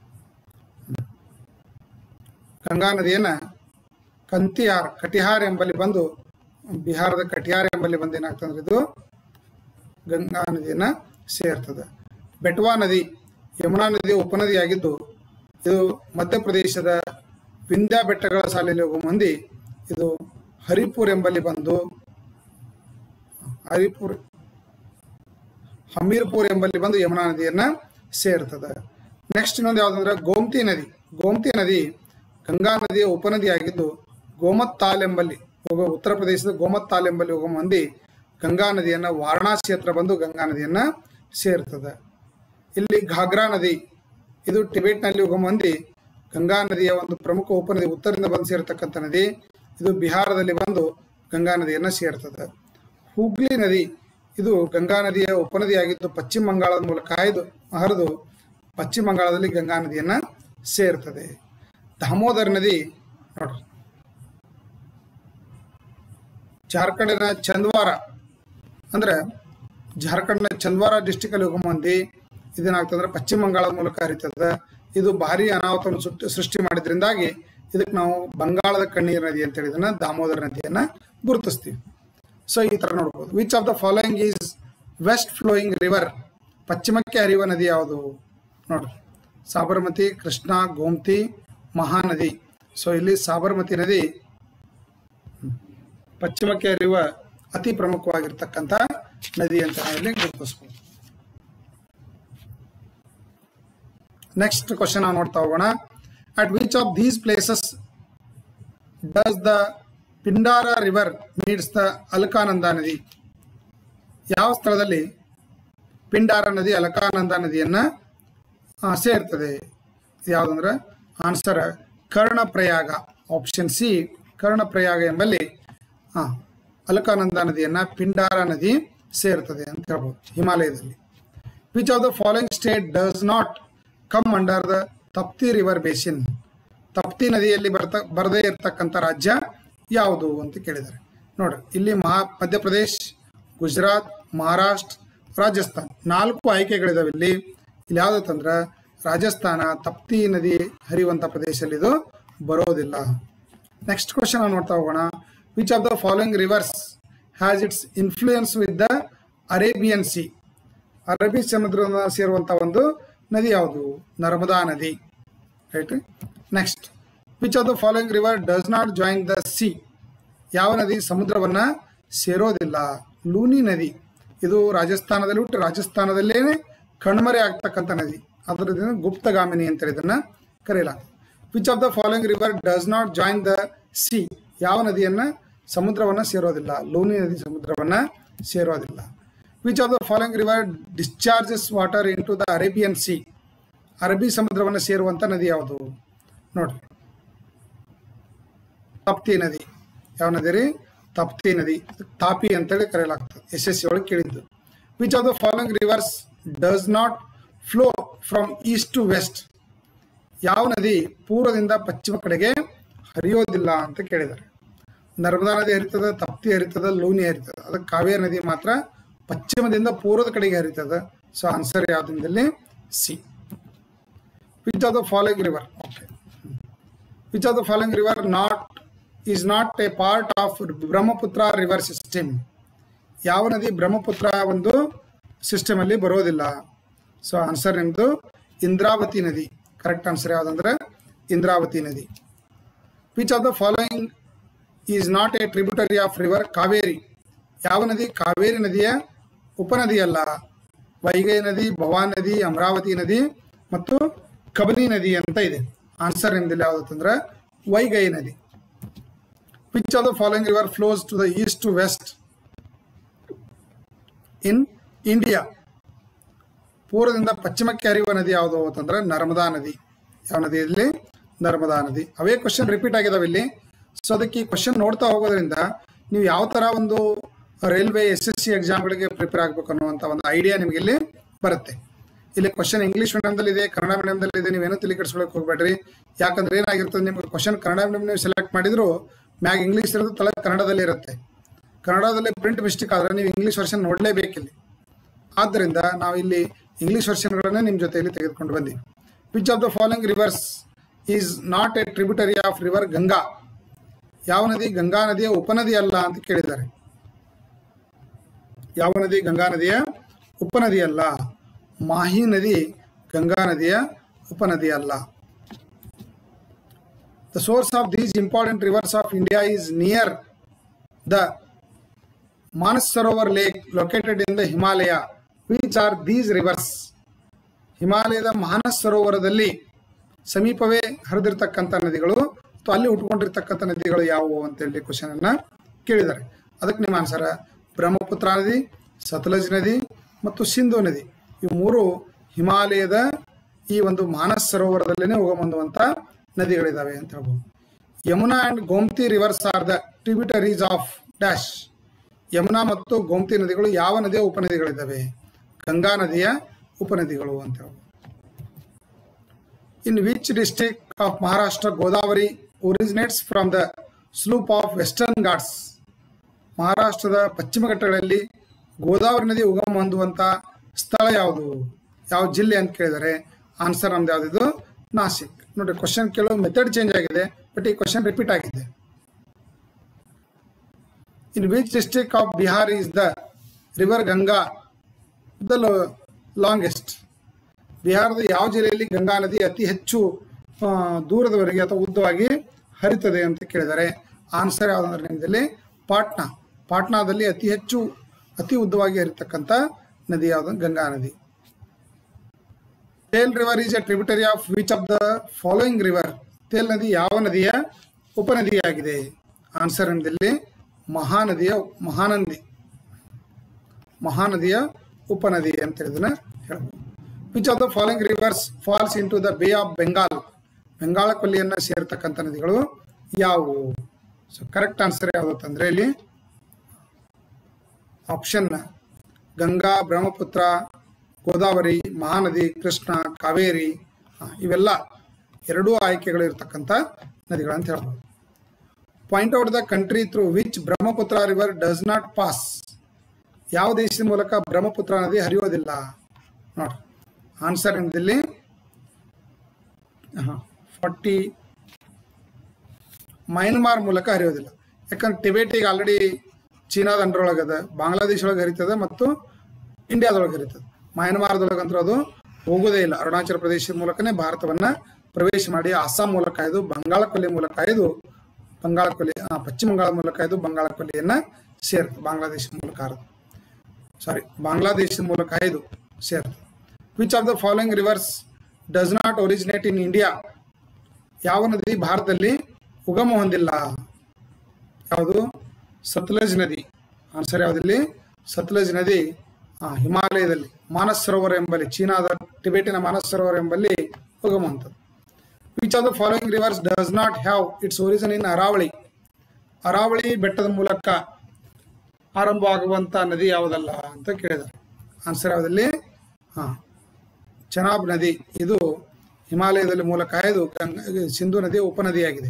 ಗಂಗಾ ನದಿಯನ್ನ ಕಂತಿಯಾರ್ ಕಟಿಹಾರ್ ಎಂಬಲ್ಲಿ ಬಂದು ಬಿಹಾರದ ಕಟಿಹಾರ್ ಎಂಬಲ್ಲಿ ಬಂದು ಏನಾಗ್ತದೆ ಅಂದ್ರೆ ಇದು ಗಂಗಾ ನದಿಯನ್ನ ಸೇರ್ತದೆ ಬೆಟ್ವಾ ನದಿ ಯಮುನಾ ನದಿಯ ಉಪನದಿಯಾಗಿದ್ದು ಇದು ಮಧ್ಯಪ್ರದೇಶದ ವಿಂಧ್ಯ ಬೆಟ್ಟಗಳ ಸಾಲಿನಲ್ಲಿ ಹೋಗುವ ಮಂದಿ ಇದು ಹರಿಪುರ್ ಎಂಬಲ್ಲಿ ಬಂದು ಹರಿಪುರ್ ಹಮೀರ್ಪುರ್ ಎಂಬಲ್ಲಿ ಬಂದು ಯಮುನಾ ನದಿಯನ್ನ ಸೇರ್ತದೆ ನೆಕ್ಸ್ಟ್ ಇನ್ನೊಂದು ಯಾವುದಂದ್ರೆ ಗೋಮತಿ ನದಿ ಗೋಮತಿ ನದಿ ಗಂಗಾ ನದಿಯ ಉಪನದಿಯಾಗಿದ್ದು ಗೋಮತ್ ತಾಲ್ ಎಂಬಲ್ಲಿ ಹೋಗೋ ಉತ್ತರ ಪ್ರದೇಶದ ಗೋಮತ್ ತಾಲ್ ಎಂಬಲ್ಲಿ ಹೋಗೋ ಮಂದಿ ಗಂಗಾ ನದಿಯನ್ನ ವಾರಣಾಸಿ ಹತ್ರ ಬಂದು ಗಂಗಾ ನದಿಯನ್ನ ಸೇರ್ತದೆ ಇಲ್ಲಿ ಘಾಗ್ರಾ ನದಿ ಇದು ಟಿಬೆಟ್ನಲ್ಲಿ ಹೋಗೋ ಮಂದಿ ಗಂಗಾ ನದಿಯ ಒಂದು ಪ್ರಮುಖ ಉಪನದಿ ಉತ್ತರದಿಂದ ಬಂದು ಸೇರತಕ್ಕಂಥ ನದಿ ಇದು ಬಿಹಾರದಲ್ಲಿ ಬಂದು ಗಂಗಾ ನದಿಯನ್ನ ಸೇರ್ತದೆ ಹೂಗ್ಲಿ ನದಿ ಇದು ಗಂಗಾ ನದಿಯ ಉಪನದಿಯಾಗಿದ್ದು ಪಶ್ಚಿಮ ಬಂಗಾಳದ ಮೂಲಕ ಹಾಯ್ದು ಹರಿದು ಪಶ್ಚಿಮ ಬಂಗಾಳದಲ್ಲಿ ಗಂಗಾ ನದಿಯನ್ನ ಸೇರ್ತದೆ ದಾಮೋದರ್ ನದಿ ನೋಡ್ರಿ ಜಾರ್ಖಂಡಿನ ಚಂದ್ವಾರ ಅಂದ್ರೆ ಜಾರ್ಖಂಡ್ನ ಚಂದ್ವಾರ ಡಿಸ್ಟಿಕ್ ಅಲ್ಲಿ ಮಂದಿ ಇದೇನಾಗ್ತಂದ್ರೆ ಪಶ್ಚಿಮ ಬಂಗಾಳದ ಮೂಲಕ ಹರಿತದೆ ಇದು ಭಾರಿ ಅನಾಹುತವನ್ನು ಸುಟ್ಟು ಸೃಷ್ಟಿ ಮಾಡಿದ್ರಿಂದಾಗಿ ಇದಕ್ಕೆ ನಾವು ಬಂಗಾಳದ ಕಣ್ಣೀರ್ ನದಿ ಅಂತ ಹೇಳಿದನ್ನ ದಾಮೋದರ ನದಿಯನ್ನ ಗುರುತಿಸ್ತೀವಿ ಸೊ ಈ ತರ ನೋಡ್ಬೋದು which of the following is west flowing river ಪಶ್ಚಿಮಕ್ಕೆ ಹರಿಯುವ ನದಿ ಯಾವುದು ನೋಡ್ರಿ ಸಾಬರಮತಿ ಕೃಷ್ಣ ಗೋಮತಿ ಮಹಾನದಿ ಸೊ ಇಲ್ಲಿ ಸಾಬರಮತಿ ನದಿ ಪಶ್ಚಿಮಕ್ಕೆ ಹರಿಯುವ ಅತಿ ಪ್ರಮುಖವಾಗಿರ್ತಕ್ಕಂಥ ನದಿ ಅಂತ ನಾವಿಲ್ಲಿ ಗುರುತಿಸ್ಬೋದು ನೆಕ್ಸ್ಟ್ ಕ್ವಶನ್ ನಾವು ನೋಡ್ತಾ ಹೋಗೋಣ at which of these places does the Pindar river meets the Alaknanda ನದಿ ಯಾವ ಸ್ಥಳದಲ್ಲಿ ಪಿಂಡಾರ ನದಿ ಅಲಕಾನಂದ ನದಿಯನ್ನು ಸೇರ್ತದೆ ಯಾವುದಂದ್ರೆ answer Karnaprayag option C Karnaprayag ಎಂಬಲ್ಲಿ ಹಾಂ ಅಲಕಾನಂದ ನದಿಯನ್ನು ಪಿಂಡಾರ ನದಿ ಸೇರ್ತದೆ ಅಂತ ಹೇಳ್ಬೋದು ಹಿಮಾಲಯದಲ್ಲಿ which of the following state does not come under the Tapti river basin Tapti ನದಿಯಲ್ಲಿ ಬರ್ತ ಬರದೇ ಇರತಕ್ಕಂಥ ರಾಜ್ಯ ಯಾವುದು ಅಂತ ಕೇಳಿದ್ದಾರೆ ನೋಡ್ರಿ ಇಲ್ಲಿ ಮಹಾ ಮಧ್ಯಪ್ರದೇಶ್ ಗುಜರಾತ್ ಮಹಾರಾಷ್ಟ್ರ ರಾಜಸ್ಥಾನ್ ನಾಲ್ಕು ಆಯ್ಕೆಗಳಿದಾವೆ ಇಲ್ಲಿ ಇಲ್ಲಿ ಯಾವುದಂದ್ರೆ ರಾಜಸ್ಥಾನ ತಪ್ತಿ ನದಿ ಹರಿಯುವಂಥ ಪ್ರದೇಶದಲ್ಲಿ ಇದು ಬರೋದಿಲ್ಲ ನೆಕ್ಸ್ಟ್ ಕ್ವಶನ್ ನಾವು ನೋಡ್ತಾ ಹೋಗೋಣ which of the following rivers has its influence with the Arabian sea ಅರಬ್ಬಿ ಸಮುದ್ರದ ಸೇರುವಂಥ ಒಂದು ನದಿ ಯಾವುದು ನರ್ಮದಾ ನದಿ right next which of the following river does not join the sea ಯಾವ ನದಿ ಸಮುದ್ರವನ್ನು ಸೇರೋದಿಲ್ಲ ಲೂನಿ ನದಿ ಇದು ರಾಜಸ್ಥಾನದಲ್ಲಿ ಹುಟ್ಟು ರಾಜಸ್ಥಾನದಲ್ಲೇ ಕಣ್ಮರೆ ಆಗ್ತಕ್ಕಂಥ ನದಿ ಅದರಿಂದ ಗುಪ್ತಗಾಮಿನಿ ಅಂತ ಇದನ್ನು ಕರೆಯಲಾಗ್ತದೆ which of the following river does not join the sea ಯಾವ ನದಿಯನ್ನು ಸಮುದ್ರವನ್ನು ಸೇರೋದಿಲ್ಲ ಲೂನಿ ನದಿ ಸಮುದ್ರವನ್ನು ಸೇರೋದಿಲ್ಲ which of the following river discharges water in to the Arabian sea ಅರಬ್ಬಿ ಸಮುದ್ರವನ್ನು ಸೇರುವಂಥ ನದಿ ಯಾವುದು ನೋಡ್ರಿ ತಪ್ತಿ ನದಿ ಯಾವ ನದಿ ರೀ ತಪ್ತಿ ನದಿ ತಾಪಿ ಅಂತೇಳಿ ಕರೆಯಲಾಗ್ತದೆ ಎಸ್ ಎಸ್ ಸಿ ಒಳಗೆ ಕೇಳಿದ್ದು which of the following rivers does not flow from east to west ಯಾವ ನದಿ ಪೂರ್ವದಿಂದ ಪಶ್ಚಿಮ ಕಡೆಗೆ ಹರಿಯೋದಿಲ್ಲ ಅಂತ ಕೇಳಿದ್ದಾರೆ ನರ್ಮದಾ ನದಿ ಹರಿತದ ತಪ್ತಿ ಹರಿತದ ಲೂನಿ ಹರಿತದ ಅದಕ್ಕೆ ಕಾವೇರಿ ನದಿ ಮಾತ್ರ ಪಶ್ಚಿಮದಿಂದ ಪೂರ್ವದ ಕಡೆಗೆ ಹರಿತದ ಸೊ ಆನ್ಸರ್ ಯಾವುದ್ರಲ್ಲಿ C which of the following river okay which of the following river not is not a part of Brahmaputra river system ಯಾವ ನದಿ ಬ್ರಹ್ಮಪುತ್ರ ಒಂದು ಸಿಸ್ಟಮ್ ಅಲ್ಲಿ ಬರೋದಿಲ್ಲ ಸೊ ಆನ್ಸರ್ ನಿಮ್ಮದು ಇಂದ್ರಾವತಿ ನದಿ ಕರೆಕ್ಟ್ ಆನ್ಸರ್ ಯಾವುದಂದ್ರೆ ಇಂದ್ರಾವತಿ ನದಿ which of the following is not a tributary of river Kaveri ಯಾವ ನದಿ ಕಾವೇರಿ ನದಿಯ ಉಪನದಿ ಅಲ್ಲ ವೈಗೈ ನದಿ ಭವಾನ್ ನದಿ ಅಮರಾವತಿ ನದಿ ಮತ್ತು ಕಬನಿ ನದಿ ಅಂತ ಇದೆ ಆನ್ಸರ್ ನಿಮ್ದಲ್ಲಿ ಯಾವುದಂದ್ರೆ ವೈಗೈ ನದಿ which of the following river flows to the east to west in India ಪೂರ್ವದಿಂದ ಪಶ್ಚಿಮಕ್ಕೆ ಹರಿಯುವ ನದಿ ಯಾವುದು ಅಂತಂದ್ರೆ ನರ್ಮದಾ ನದಿ ಯಾವ ನದಿಯಲ್ಲಿ ನರ್ಮದಾ ನದಿ ಅವೇ ಕ್ವಶನ್ ರಿಪೀಟ್ ಆಗಿದಾವೆ ಇಲ್ಲಿ ಸೊ ಅದಕ್ಕೆ ಈ ಕ್ವಶನ್ ನೋಡ್ತಾ ಹೋಗೋದ್ರಿಂದ ನೀವು ಯಾವ ಥರ ಒಂದು ರೈಲ್ವೆ ಎಸ್ ಎಸ್ ಸಿ ಎಕ್ಸಾಮ್ಗಳಿಗೆ ಪ್ರಿಪೇರ್ ಆಗಬೇಕು ಅನ್ನುವಂಥ ಒಂದು ಐಡಿಯಾ ನಿಮಗೆ ಇಲ್ಲಿ ಬರುತ್ತೆ ಇಲ್ಲಿ ಕ್ವಶನ್ ಇಂಗ್ಲೀಷ್ ಮೀಡಿಯಮ್ದಲ್ಲಿ ಇದೆ ಕನ್ನಡ ಮೀಡಿಯಮ್ದಲ್ಲಿ ಇದೆ ನೀವೇನೋ ತಲೆ ಕೆಡಿಸ್ಕೊಳಕ್ಕೆ ಹೋಗ್ಬೇಡ್ರಿ ಯಾಕಂದ್ರೆ ಏನಾಗಿರ್ತದೆ ನಿಮ್ಗೆ ಕ್ವಶನ್ ಕನ್ನಡ ಮೀಡಿಯಮ್ ನೀವು ಸೆಲೆಕ್ಟ್ ಮಾಡಿದ್ರು ಮ್ಯಾಗ್ ಇಂಗ್ಲೀಷ್ ಇರೋದು ತಲೆ ಕನ್ನಡದಲ್ಲಿ ಇರುತ್ತೆ ಕನ್ನಡದಲ್ಲಿ ಪ್ರಿಂಟ್ ಮಿಸ್ಟೇಕ್ ಆದರೆ ನೀವು ಇಂಗ್ಲೀಷ್ ವರ್ಷನ್ ನೋಡಲೇಬೇಕಿಲ್ಲಿ ಆದ್ದರಿಂದ ನಾವು ಇಲ್ಲಿ ಇಂಗ್ಲೀಷ್ ವರ್ಷನ್ಗಳನ್ನೇ ನಿಮ್ಮ ಜೊತೆಯಲ್ಲಿ ತೆಗೆದುಕೊಂಡು ಬಂದೀವಿ which of the following rivers is not a tributary of river Ganga ಯಾವ ನದಿ ಗಂಗಾ ನದಿಯ ಉಪನದಿ ಅಲ್ಲ ಅಂತ ಕೇಳಿದ್ದಾರೆ ಯಾವ ನದಿ ಗಂಗಾ ನದಿಯ ಉಪನದಿ ಅಲ್ಲ ಮಾಹಿ ನದಿ ಗಂಗಾ ನದಿಯ ಉಪನದಿ ಅಲ್ಲ the source of these important rivers of India is near the Manas Sarovar lake located in the Himalaya which are these rivers ಹಿಮಾಲಯದ ಮಾನಸ್ ಸರೋವರದಲ್ಲಿ ಸಮೀಪವೇ ಹರಿದಿರ್ತಕ್ಕಂಥ ನದಿಗಳು ಅಥವಾ ಅಲ್ಲಿ ಹುಟ್ಕೊಂಡಿರ್ತಕ್ಕಂಥ ನದಿಗಳು ಯಾವುವು ಅಂತೇಳಿ ಕ್ವಶನ್ ಅನ್ನ ಕೇಳಿದ್ದಾರೆ ಅದಕ್ಕೆ ನಿಮ್ಮ ಆನ್ಸರ್ ಬ್ರಹ್ಮಪುತ್ರ ನದಿ ಸತಲಜ್ ನದಿ ಮತ್ತು ಸಿಂಧು ನದಿ ಇವು ಮೂರು ಹಿಮಾಲಯದ ಈ ಒಂದು ಮಾನಸ್ ಸರೋವರದಲ್ಲೇ ಹೋಗಬಂದುವಂಥ ನದಿಗಳಿದಾವೆ ಅಂತ ಹೇಳ್ಬೋದು Yamuna and Gomti rivers are the tributaries of dash Yamuna ಮತ್ತು ಗೋಮತಿ ನದಿಗಳು ಯಾವ ನದಿಯ ಉಪನದಿಗಳಿದ್ದಾವೆ ಗಂಗಾ ನದಿಯ ಉಪನದಿಗಳು ಅಂತ ಹೇಳ್ಬೋದು in which district of Maharashtra Godavari originates from the slope of western Ghats ಮಹಾರಾಷ್ಟ್ರದ ಪಶ್ಚಿಮ ಘಟ್ಟಗಳಲ್ಲಿ ಗೋದಾವರಿ ನದಿ ಉಗಮ ಹೊಂದುವಂಥ ಸ್ಥಳ ಯಾವುದು ಯಾವ ಜಿಲ್ಲೆ ಅಂತ ಕೇಳಿದರೆ ಆನ್ಸರ್ ನಮ್ದು ಯಾವುದಿದು ನಾಸಿಕ್ ನೋಡ್ರಿ ಕ್ವಶನ್ ಕೇಳೋ ಮೆಥಡ್ ಚೇಂಜ್ ಆಗಿದೆ ಬಟ್ ಈ ಕ್ವಶನ್ ರಿಪೀಟ್ ಆಗಿದೆ in which district of Bihar is the river Ganga the longest ಬಿಹಾರದ ಯಾವ ಜಿಲ್ಲೆಯಲ್ಲಿ ಗಂಗಾ ನದಿ ಅತಿ ಹೆಚ್ಚು ಆ, ದೂರದವರೆಗೆ ಅಥವಾ ಉದ್ದವಾಗಿ ಹರಿತದೆ ಅಂತ ಕೇಳಿದ್ದಾರೆ ಆನ್ಸರ್ ಯಾವುದಂದ್ರೆ ನಿಮ್ಮದಲ್ಲಿ ಪಾಟ್ನಾ ಪಾಟ್ನಾದಲ್ಲಿ ಅತಿ ಹೆಚ್ಚು ಅತಿ ಉದ್ದವಾಗಿ ಹರಿತಕ್ಕಂಥ ನದಿ ಯಾವುದು ಗಂಗಾ ನದಿ Tel river is a tributary of which of the following river Tel ನದಿ ಯಾವ ನದಿಯ ಉಪನದಿಯಾಗಿದೆ ಆನ್ಸರ್ ಏನಿದೆ ಮಹಾನದಿಯ ಮಹಾನಂದಿ ಮಹಾನದಿಯ ಉಪನದಿ ಅಂತ ಇದನ್ನ ಹೇಳ್ಬೋದು which of the following rivers falls in to the bay of Bengal Bengala ಕೊಲ್ಲಿಯನ್ನು ಸೇರ್ತಕ್ಕಂಥ ನದಿಗಳು ಯಾವುವು ಸೊ ಕರೆಕ್ಟ್ ಆನ್ಸರ್ ಯಾವುದಂತಂದ್ರೆ ಇಲ್ಲಿ ಆಪ್ಷನ್ ಗಂಗಾ ಬ್ರಹ್ಮಪುತ್ರ ಗೋದಾವರಿ ಮಹಾನದಿ ಕೃಷ್ಣ ಕಾವೇರಿ ಆ, ಇವೆಲ್ಲ ಎರಡೂ ಆಯ್ಕೆಗಳು ಇರತಕ್ಕಂಥ ನದಿಗಳಂತ ಹೇಳ್ಬೋದು point out the country through which Brahmaputra river does not pass ಯಾವ ದೇಶದ ಮೂಲಕ ಬ್ರಹ್ಮಪುತ್ರ ನದಿ ಹರಿಯೋದಿಲ್ಲ ನೋಡಿ ಆನ್ಸರ್ ಏನದಿಲ್ಲಿ ಫಾರ್ಟಿ ಮಯನ್ಮಾರ್ ಮೂಲಕ ಹರಿಯೋದಿಲ್ಲ ಯಾಕಂದ್ರೆ ಟಿಬೇಟ್ ಈಗ ಆಲ್ರೆಡಿ ಚೀನಾದ ಅಂಡ್ರೊಳಗದ ಬಾಂಗ್ಲಾದೇಶ ಒಳಗೆ ಹರಿತದೆ ಮತ್ತು ಇಂಡಿಯಾದೊಳಗೆ ಹರಿತದೆ ಮಯನ್ಮಾರದೊಳಗಂತೂ ಅದು ಹೋಗೋದೇ ಇಲ್ಲ ಅರುಣಾಚಲ ಪ್ರದೇಶದ ಮೂಲಕನೇ ಭಾರತವನ್ನ ಪ್ರವೇಶ ಮಾಡಿ ಅಸ್ಸಾಂ ಮೂಲಕ ಇದು ಬಂಗಾಳ ಕೊಲ್ಲಿ ಮೂಲಕ ಇದು ಬಂಗಾಳ ಕೊಲ್ಲಿ ಆ, ಪಶ್ಚಿಮ ಬಂಗಾಳ ಮೂಲಕ ಇದು ಬಂಗಾಳ ಕೊಲ್ಲಿಯನ್ನ ಸೇರ್ತದೆ ಬಾಂಗ್ಲಾದೇಶದ ಮೂಲಕ ಹರಿದು ಸಾರಿ ಬಾಂಗ್ಲಾದೇಶದ ಮೂಲಕ ಇದು ಸೇರ್ತದೆ which of the following rivers does not originate in India ಯಾವ ನದಿ ಭಾರತದಲ್ಲಿ ಉಗಮ ಹೊಂದಿಲ್ಲ ಯಾವುದು ಸತ್ಲಜ್ ನದಿ ಆನ್ಸರ್ ಯಾವುದಲ್ಲಿ ಸತ್ಲಜ್ ನದಿ ಆ, ಹಿಮಾಲಯದಲ್ಲಿ ಮಾನಸ್ ಸರೋವರ ಎಂಬಲ್ಲಿ ಚೀನಾದ ಟಿಬೇಟಿನ ಮಾನಸ್ ಸರೋವರ ಎಂಬಲ್ಲಿ ಉಗಮ ಹೊಂದದ್ದು which of the following rivers does not have its origin in Aravalli Aravalli ಬೆಟ್ಟದ ಮೂಲಕ ಆರಂಭವಾಗುವಂತ ನದಿ ಯಾವುದಲ್ಲ ಅಂತ ಕೇಳಿದ್ದಾರೆ ಆನ್ಸರ್ ಯಾವುದಲ್ಲಿ ಹಾ ಚೆನಾಬ್ ನದಿ ಇದು ಹಿಮಾಲಯದಲ್ಲಿ ಮೂಲಕ ಹಾಯ್ದು ಗಂಗಾ ಸಿಂಧು ನದಿಯ ಉಪನದಿಯಾಗಿದೆ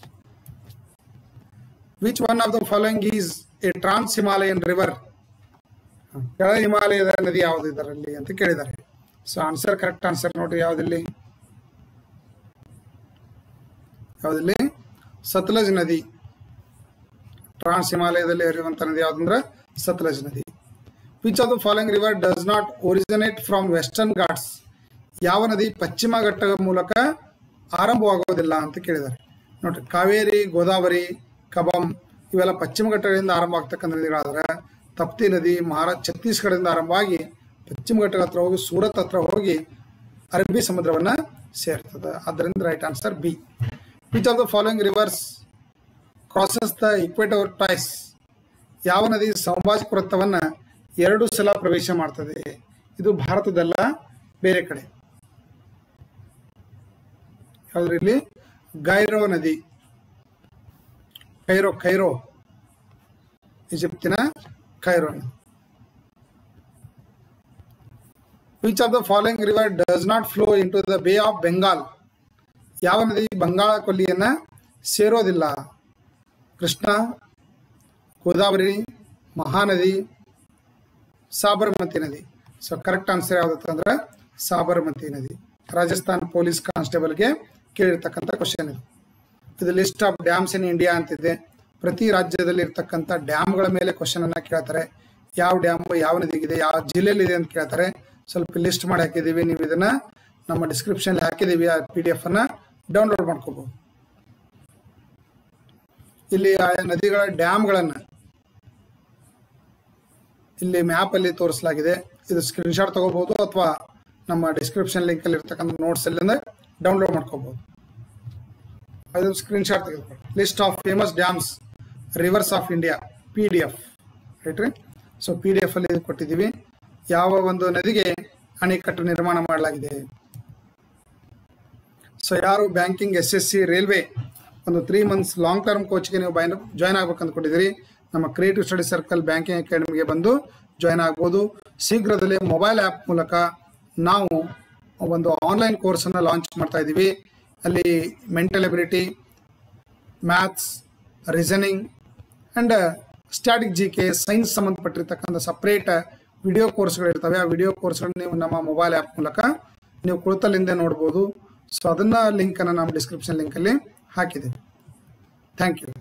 which one of the following is a trans Himalayan river ಕೆಳ ಹಿಮಾಲಯದ ನದಿ ಯಾವುದು ಇದರಲ್ಲಿ ಅಂತ ಕೇಳಿದ್ದಾರೆ ಸೊ ಆನ್ಸರ್ ಕರೆಕ್ಟ್ ಆನ್ಸರ್ ನೋಡ್ರಿ ಯಾವುದಿಲ್ಲಿ ಯಾವುದಿಲ್ಲಿ ಸತ್ಲಜ್ ನದಿ ಟ್ರಾನ್ಸ್ ಹಿಮಾಲಯದಲ್ಲಿ ಹರಿಯುವಂತ ನದಿ ಯಾವುದಂದ್ರೆ ಸತ್ಲಜ್ ನದಿ which of the following river does not originate from Western Ghats ಯಾವ ನದಿ ಪಶ್ಚಿಮ ಘಟ್ಟದ ಮೂಲಕ ಆರಂಭವಾಗುವುದಿಲ್ಲ ಅಂತ ಕೇಳಿದ್ದಾರೆ ನೋಡ್ರಿ ಕಾವೇರಿ ಗೋದಾವರಿ ಕಬಂ ಇವೆಲ್ಲ ಪಶ್ಚಿಮ ಘಟ್ಟಗಳಿಂದ ಆರಂಭ ಆಗ್ತಕ್ಕಂಥ ನದಿಗಳಾದ್ರೆ ತಪ್ತಿ ನದಿ ಮಹಾರಾ ಛತ್ತೀಸ್ಗಢದಿಂದ ಆರಂಭವಾಗಿ ಪಶ್ಚಿಮ ಘಟ್ಟಗಳ ಹತ್ರ ಹೋಗಿ ಸೂರತ್ ಹತ್ರ ಹೋಗಿ ಅರಬ್ಬಿ ಸಮುದ್ರವನ್ನ ಸೇರ್ತದೆ ಆದ್ದರಿಂದ right answer B which of the following rivers crosses the equator ಟೈಸ್ ಯಾವ ನದಿ ಸಂಭಾಜಿಕ ವೃತ್ತವನ್ನ ಎರಡು ಸಲ ಪ್ರವೇಶ ಮಾಡ್ತದೆ ಇದು ಭಾರತದಲ್ಲ ಬೇರೆ ಕಡೆ ಯಾವ್ದ್ರ ಇಲ್ಲಿ ಗೈರೋ ನದಿ ಕೈರೋ ಕೈರೋ ಈಜಿಪ್ತಿನ ಕೈರೋ ನದಿ which of the following river does not flow in to the bay of ಬೆಂಗಾಲ್ ಯಾವ ನದಿ ಬಂಗಾಳ ಕೊಲ್ಲಿಯನ್ನ ಸೇರೋದಿಲ್ಲ ಕೃಷ್ಣ ಗೋದಾವರಿ ಮಹಾನದಿ ಸಾಬರಮತಿ ನದಿ ಸೊ ಕರೆಕ್ಟ್ ಆನ್ಸರ್ ಯಾವ್ದು ಅಂದ್ರೆ ಸಾಬರಮತಿ ನದಿ ರಾಜಸ್ಥಾನ್ ಪೊಲೀಸ್ ಕಾನ್ಸ್ಟೇಬಲ್ಗೆ ಕೇಳಿರ್ತಕ್ಕಂಥ ಕ್ವಶನ್ ಇದು ಇದು list of dams in India ಅಂತಿದೆ ಪ್ರತಿ ರಾಜ್ಯದಲ್ಲಿ ಇರ್ತಕ್ಕಂಥ ಡ್ಯಾಮ್ಗಳ ಮೇಲೆ ಕ್ವಶನ್ ಅನ್ನ ಕೇಳ್ತಾರೆ ಯಾವ ಡ್ಯಾಮ್ ಯಾವ ನದಿಗಿದೆ ಯಾವ ಜಿಲ್ಲೆಯಲ್ಲಿ ಇದೆ ಅಂತ ಕೇಳ್ತಾರೆ ಸ್ವಲ್ಪ ಲಿಸ್ಟ್ ಮಾಡಿ ಹಾಕಿದ್ದೀವಿ ನೀವು ಇದನ್ನ ನಮ್ಮ ಡಿಸ್ಕ್ರಿಪ್ಷನ್ ಹಾಕಿದ್ದೀವಿ ಆ ಪಿ ಡಿ ಎಫ್ ಅನ್ನ ಡೌನ್ಲೋಡ್ ಮಾಡ್ಕೋಬಹುದು ಇಲ್ಲಿ ಆಯಾ ನದಿಗಳ ಡ್ಯಾಮ್ಗಳನ್ನು ಇಲ್ಲಿ ಮ್ಯಾಪ್ ಅಲ್ಲಿ ತೋರಿಸಲಾಗಿದೆ ಇದು ಸ್ಕ್ರೀನ್ಶಾಟ್ ತಗೋಬಹುದು ಅಥವಾ ನಮ್ಮ ಡಿಸ್ಕ್ರಿಪ್ಷನ್ ಲಿಂಕ್ ಅಲ್ಲಿ ಇರ್ತಕ್ಕಂಥ ನೋಟ್ಸ್ ಅಲ್ಲಿಂದ ಡೌನ್ಲೋಡ್ ಮಾಡ್ಕೋಬಹುದು ಅದು ಸ್ಕ್ರೀನ್ಶಾಟ್ ತೆಗೆದುಕೊಳ್ಳಿ list of famous dams rivers of India P D F right ರೀ ಸೊ ಪಿ ಡಿ ಎಫ್ ಅಲ್ಲಿ ಇದು ಕೊಟ್ಟಿದ್ದೀವಿ ಯಾವ ಒಂದು ನದಿಗೆ ಅಣೆಕಟ್ಟು ನಿರ್ಮಾಣ ಮಾಡಲಾಗಿದೆ ಸೊ ಯಾರು banking S S C railway ಒಂದು ತ್ರೀ ಮಂತ್ಸ್ ಲಾಂಗ್ ಟರ್ಮ್ ಕೋಚ್ಗೆ ನೀವು ಜಾಯ್ನ್ ಆಗ್ಬೇಕು ಅಂದ್ಕೊಂಡಿದ್ದೀರಿ ನಮ್ಮ ಕ್ರಿಯೇಟಿವ್ ಸ್ಟಡಿ ಸರ್ಕಲ್ ಬ್ಯಾಂಕಿಂಗ್ ಅಕಾಡೆಮಿಗೆ ಬಂದು ಜಾಯ್ನ್ ಆಗ್ಬೋದು ಶೀಘ್ರದಲ್ಲೇ ಮೊಬೈಲ್ ಆ್ಯಪ್ ಮೂಲಕ ನಾವು ಒಂದು ಆನ್ಲೈನ್ ಕೋರ್ಸನ್ನು ಲಾಂಚ್ ಮಾಡ್ತಾ ಇದ್ದೀವಿ ಅಲ್ಲಿ mental ability maths reasoning and static G K science ಸಂಬಂಧಪಟ್ಟಿರ್ತಕ್ಕಂಥ ಸಪ್ರೇಟ್ ವಿಡಿಯೋ ಕೋರ್ಸ್ಗಳಿರ್ತವೆ ಆ ವಿಡಿಯೋ ಕೋರ್ಸ್ಗಳನ್ನ ನೀವು ನಮ್ಮ ಮೊಬೈಲ್ ಆ್ಯಪ್ ಮೂಲಕ ನೀವು ಕುಳಿತಲ್ಲಿಂದ ನೋಡ್ಬೋದು ಸೊ ಅದನ್ನ ಲಿಂಕನ್ನು ನಮ್ಮ ಡಿಸ್ಕ್ರಿಪ್ಷನ್ ಲಿಂಕಲ್ಲಿ ಹಾಕಿದ್ದೀವಿ ಥ್ಯಾಂಕ್ ಯು